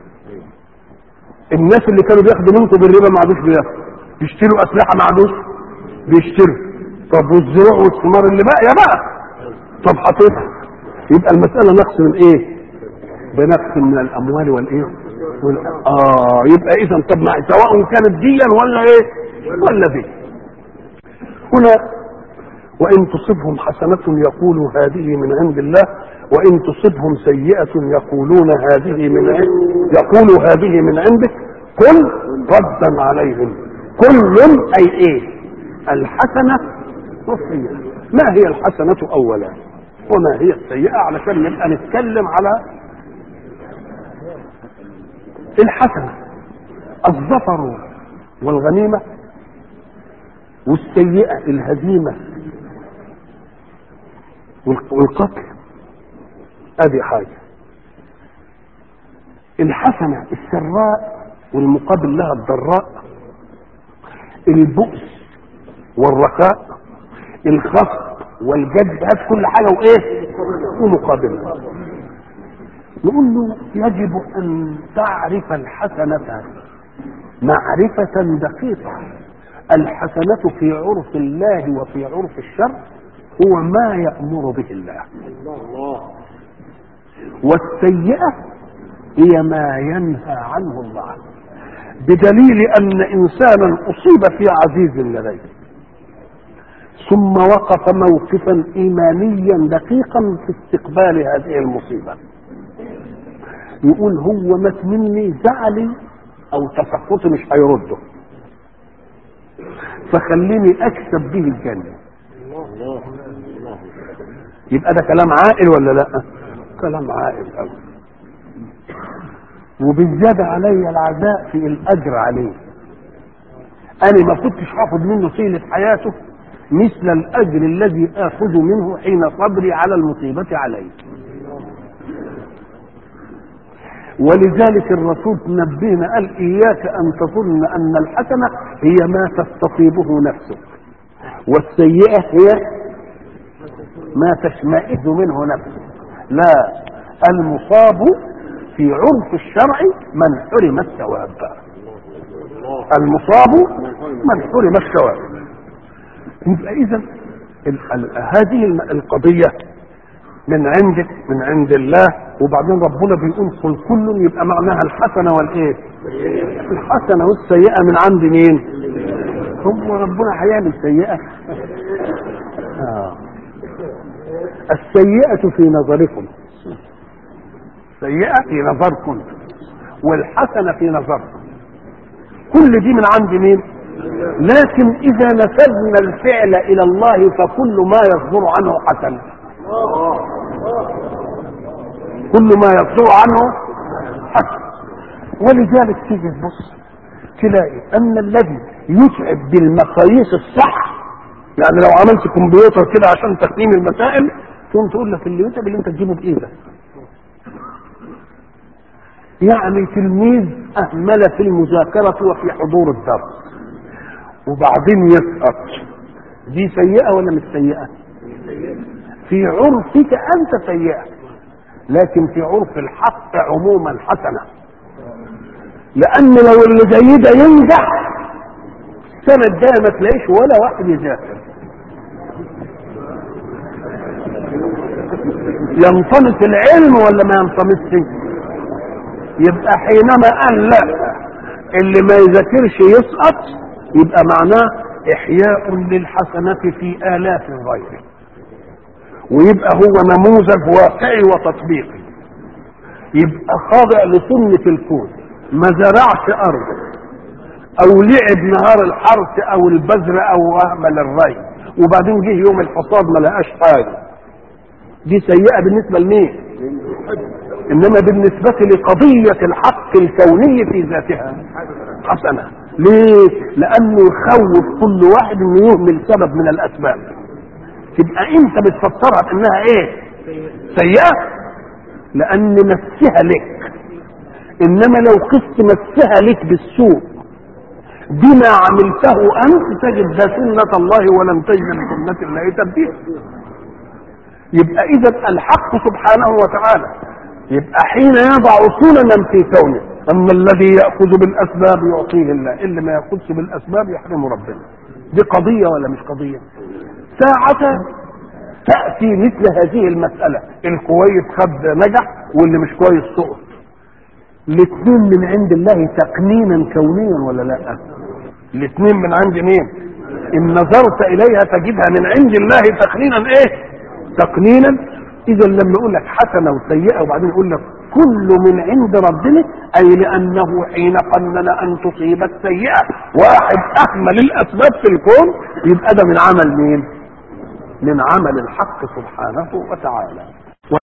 [SPEAKER 2] الناس اللي كانوا بياخدوا منكم بالربا ما عادوش بياخدوا بيشتروا اسلحه ما عادوش بيشتروا طب والزروع والثمار اللي بقى يا بقى طب حطيتها يبقى المساله نقص من ايه؟ بنقص من الاموال والايه؟ وال... اه يبقى اذا طب ما سواء كانت ديا ولا ايه؟ ولا دي هنا وان تصبهم حسنه يقولوا هذه من عند الله وان تصبهم سيئه يقولون هذه من عند يقولوا هذه من عندك قل ردا عليهم كل اي ايه؟ الحسنه والسيئه ما هي الحسنه اولا وما هي السيئه علشان نبقى نتكلم على الحسنة الظفر والغنيمة والسيئة الهزيمة والقتل ادي حاجة الحسنة السراء والمقابل لها الضراء البؤس والرخاء الخفض والجد هات كل حاجة وايه ومقابلها نقول له يجب ان تعرف الحسنة معرفة دقيقة الحسنة في عرف الله وفي عرف الشر هو ما يأمر به الله والسيئة هي ما ينهى عنه الله بدليل ان انسانا اصيب في عزيز لديه ثم وقف موقفا ايمانيا دقيقا في استقبال هذه المصيبه يقول هو مات مني زعلي او تسخطي مش هيرده فخليني اكسب به الجنه يبقى ده كلام عاقل ولا لا كلام عاقل قوي وبالزياده علي العزاء في الاجر عليه انا ما كنتش هاخد منه طيله حياته مثل الاجر الذي اخذ منه حين صبري على المصيبه عليه ولذلك الرسول نبهنا قال اياك ان تظن ان الحسنه هي ما تستطيبه نفسك والسيئه هي ما تشمئز منه نفسك لا المصاب في عرف الشرع من حرم الثواب المصاب من حرم الثواب يبقى اذا ال- ال- هذه الم- القضيه من عندك من عند الله وبعدين ربنا بيقول قل كل يبقى معناها الحسنه والايه؟ الحسنه والسيئه من عند مين؟ هو ربنا هيعمل سيئه؟ آه. السيئه في نظركم سيئه في نظركم والحسنه في نظركم كل دي من عند مين؟ لكن اذا نسبنا الفعل الى الله فكل ما يصدر عنه حسن كل ما يصدر عنه حسن ولذلك تيجي تبص تلاقي ان الذي يتعب بالمقاييس الصح يعني لو عملت كمبيوتر كده عشان تقييم المسائل تقوم تقول لك اللي يتعب اللي انت تجيبه بايدك يعني تلميذ اهمل في المذاكره وفي حضور الدرس وبعدين يسقط دي سيئه ولا مش سيئه في عرفك انت سيئه لكن في عرف الحق عموما حسنه لان لو اللي زي ده ينجح السنه الجايه ما تلاقيش ولا واحد يذاكر ينطمس العلم ولا ما ينطمسش يبقى حينما قال لا اللي ما يذاكرش يسقط يبقى معناه احياء للحسنة في الاف غيره ويبقى هو نموذج واقعي وتطبيقي يبقى خاضع لسنة الكون ما زرعش ارض او لعب نهار الحرث او البذر او اهمل الري وبعدين جه يوم الحصاد ما لقاش حاجه دي سيئه بالنسبه لمين انما بالنسبه لقضيه الحق الكوني في ذاتها حسنه ليه لانه يخوف كل واحد انه يهمل سبب من الاسباب تبقى انت بتفسرها بانها ايه سيئه لان مسها لك انما لو قست مسها لك بالسوء بما عملته انت تجد ذا سنه الله ولم تجد لسنه الله تبديلا يبقى اذا الحق سبحانه وتعالى يبقى حين يضع سننا في كونه اما الذي ياخذ بالاسباب يعطيه الله اللي ما ياخذش بالاسباب يحرمه ربنا دي قضيه ولا مش قضيه ساعة تأتي مثل هذه المسألة الكويس خد نجح واللي مش كويس سقط الاثنين من عند الله تقنينا كونيا ولا لا الاثنين من عند مين ان نظرت اليها تجدها من عند الله تقنينا ايه تقنينا اذا لما يقول لك حسنه وسيئه وبعدين يقول لك كل من عند ربنا اي لانه حين قنن ان تصيبك سيئه واحد اهمل الاسباب في الكون يبقى ده من عمل مين من عمل الحق سبحانه وتعالى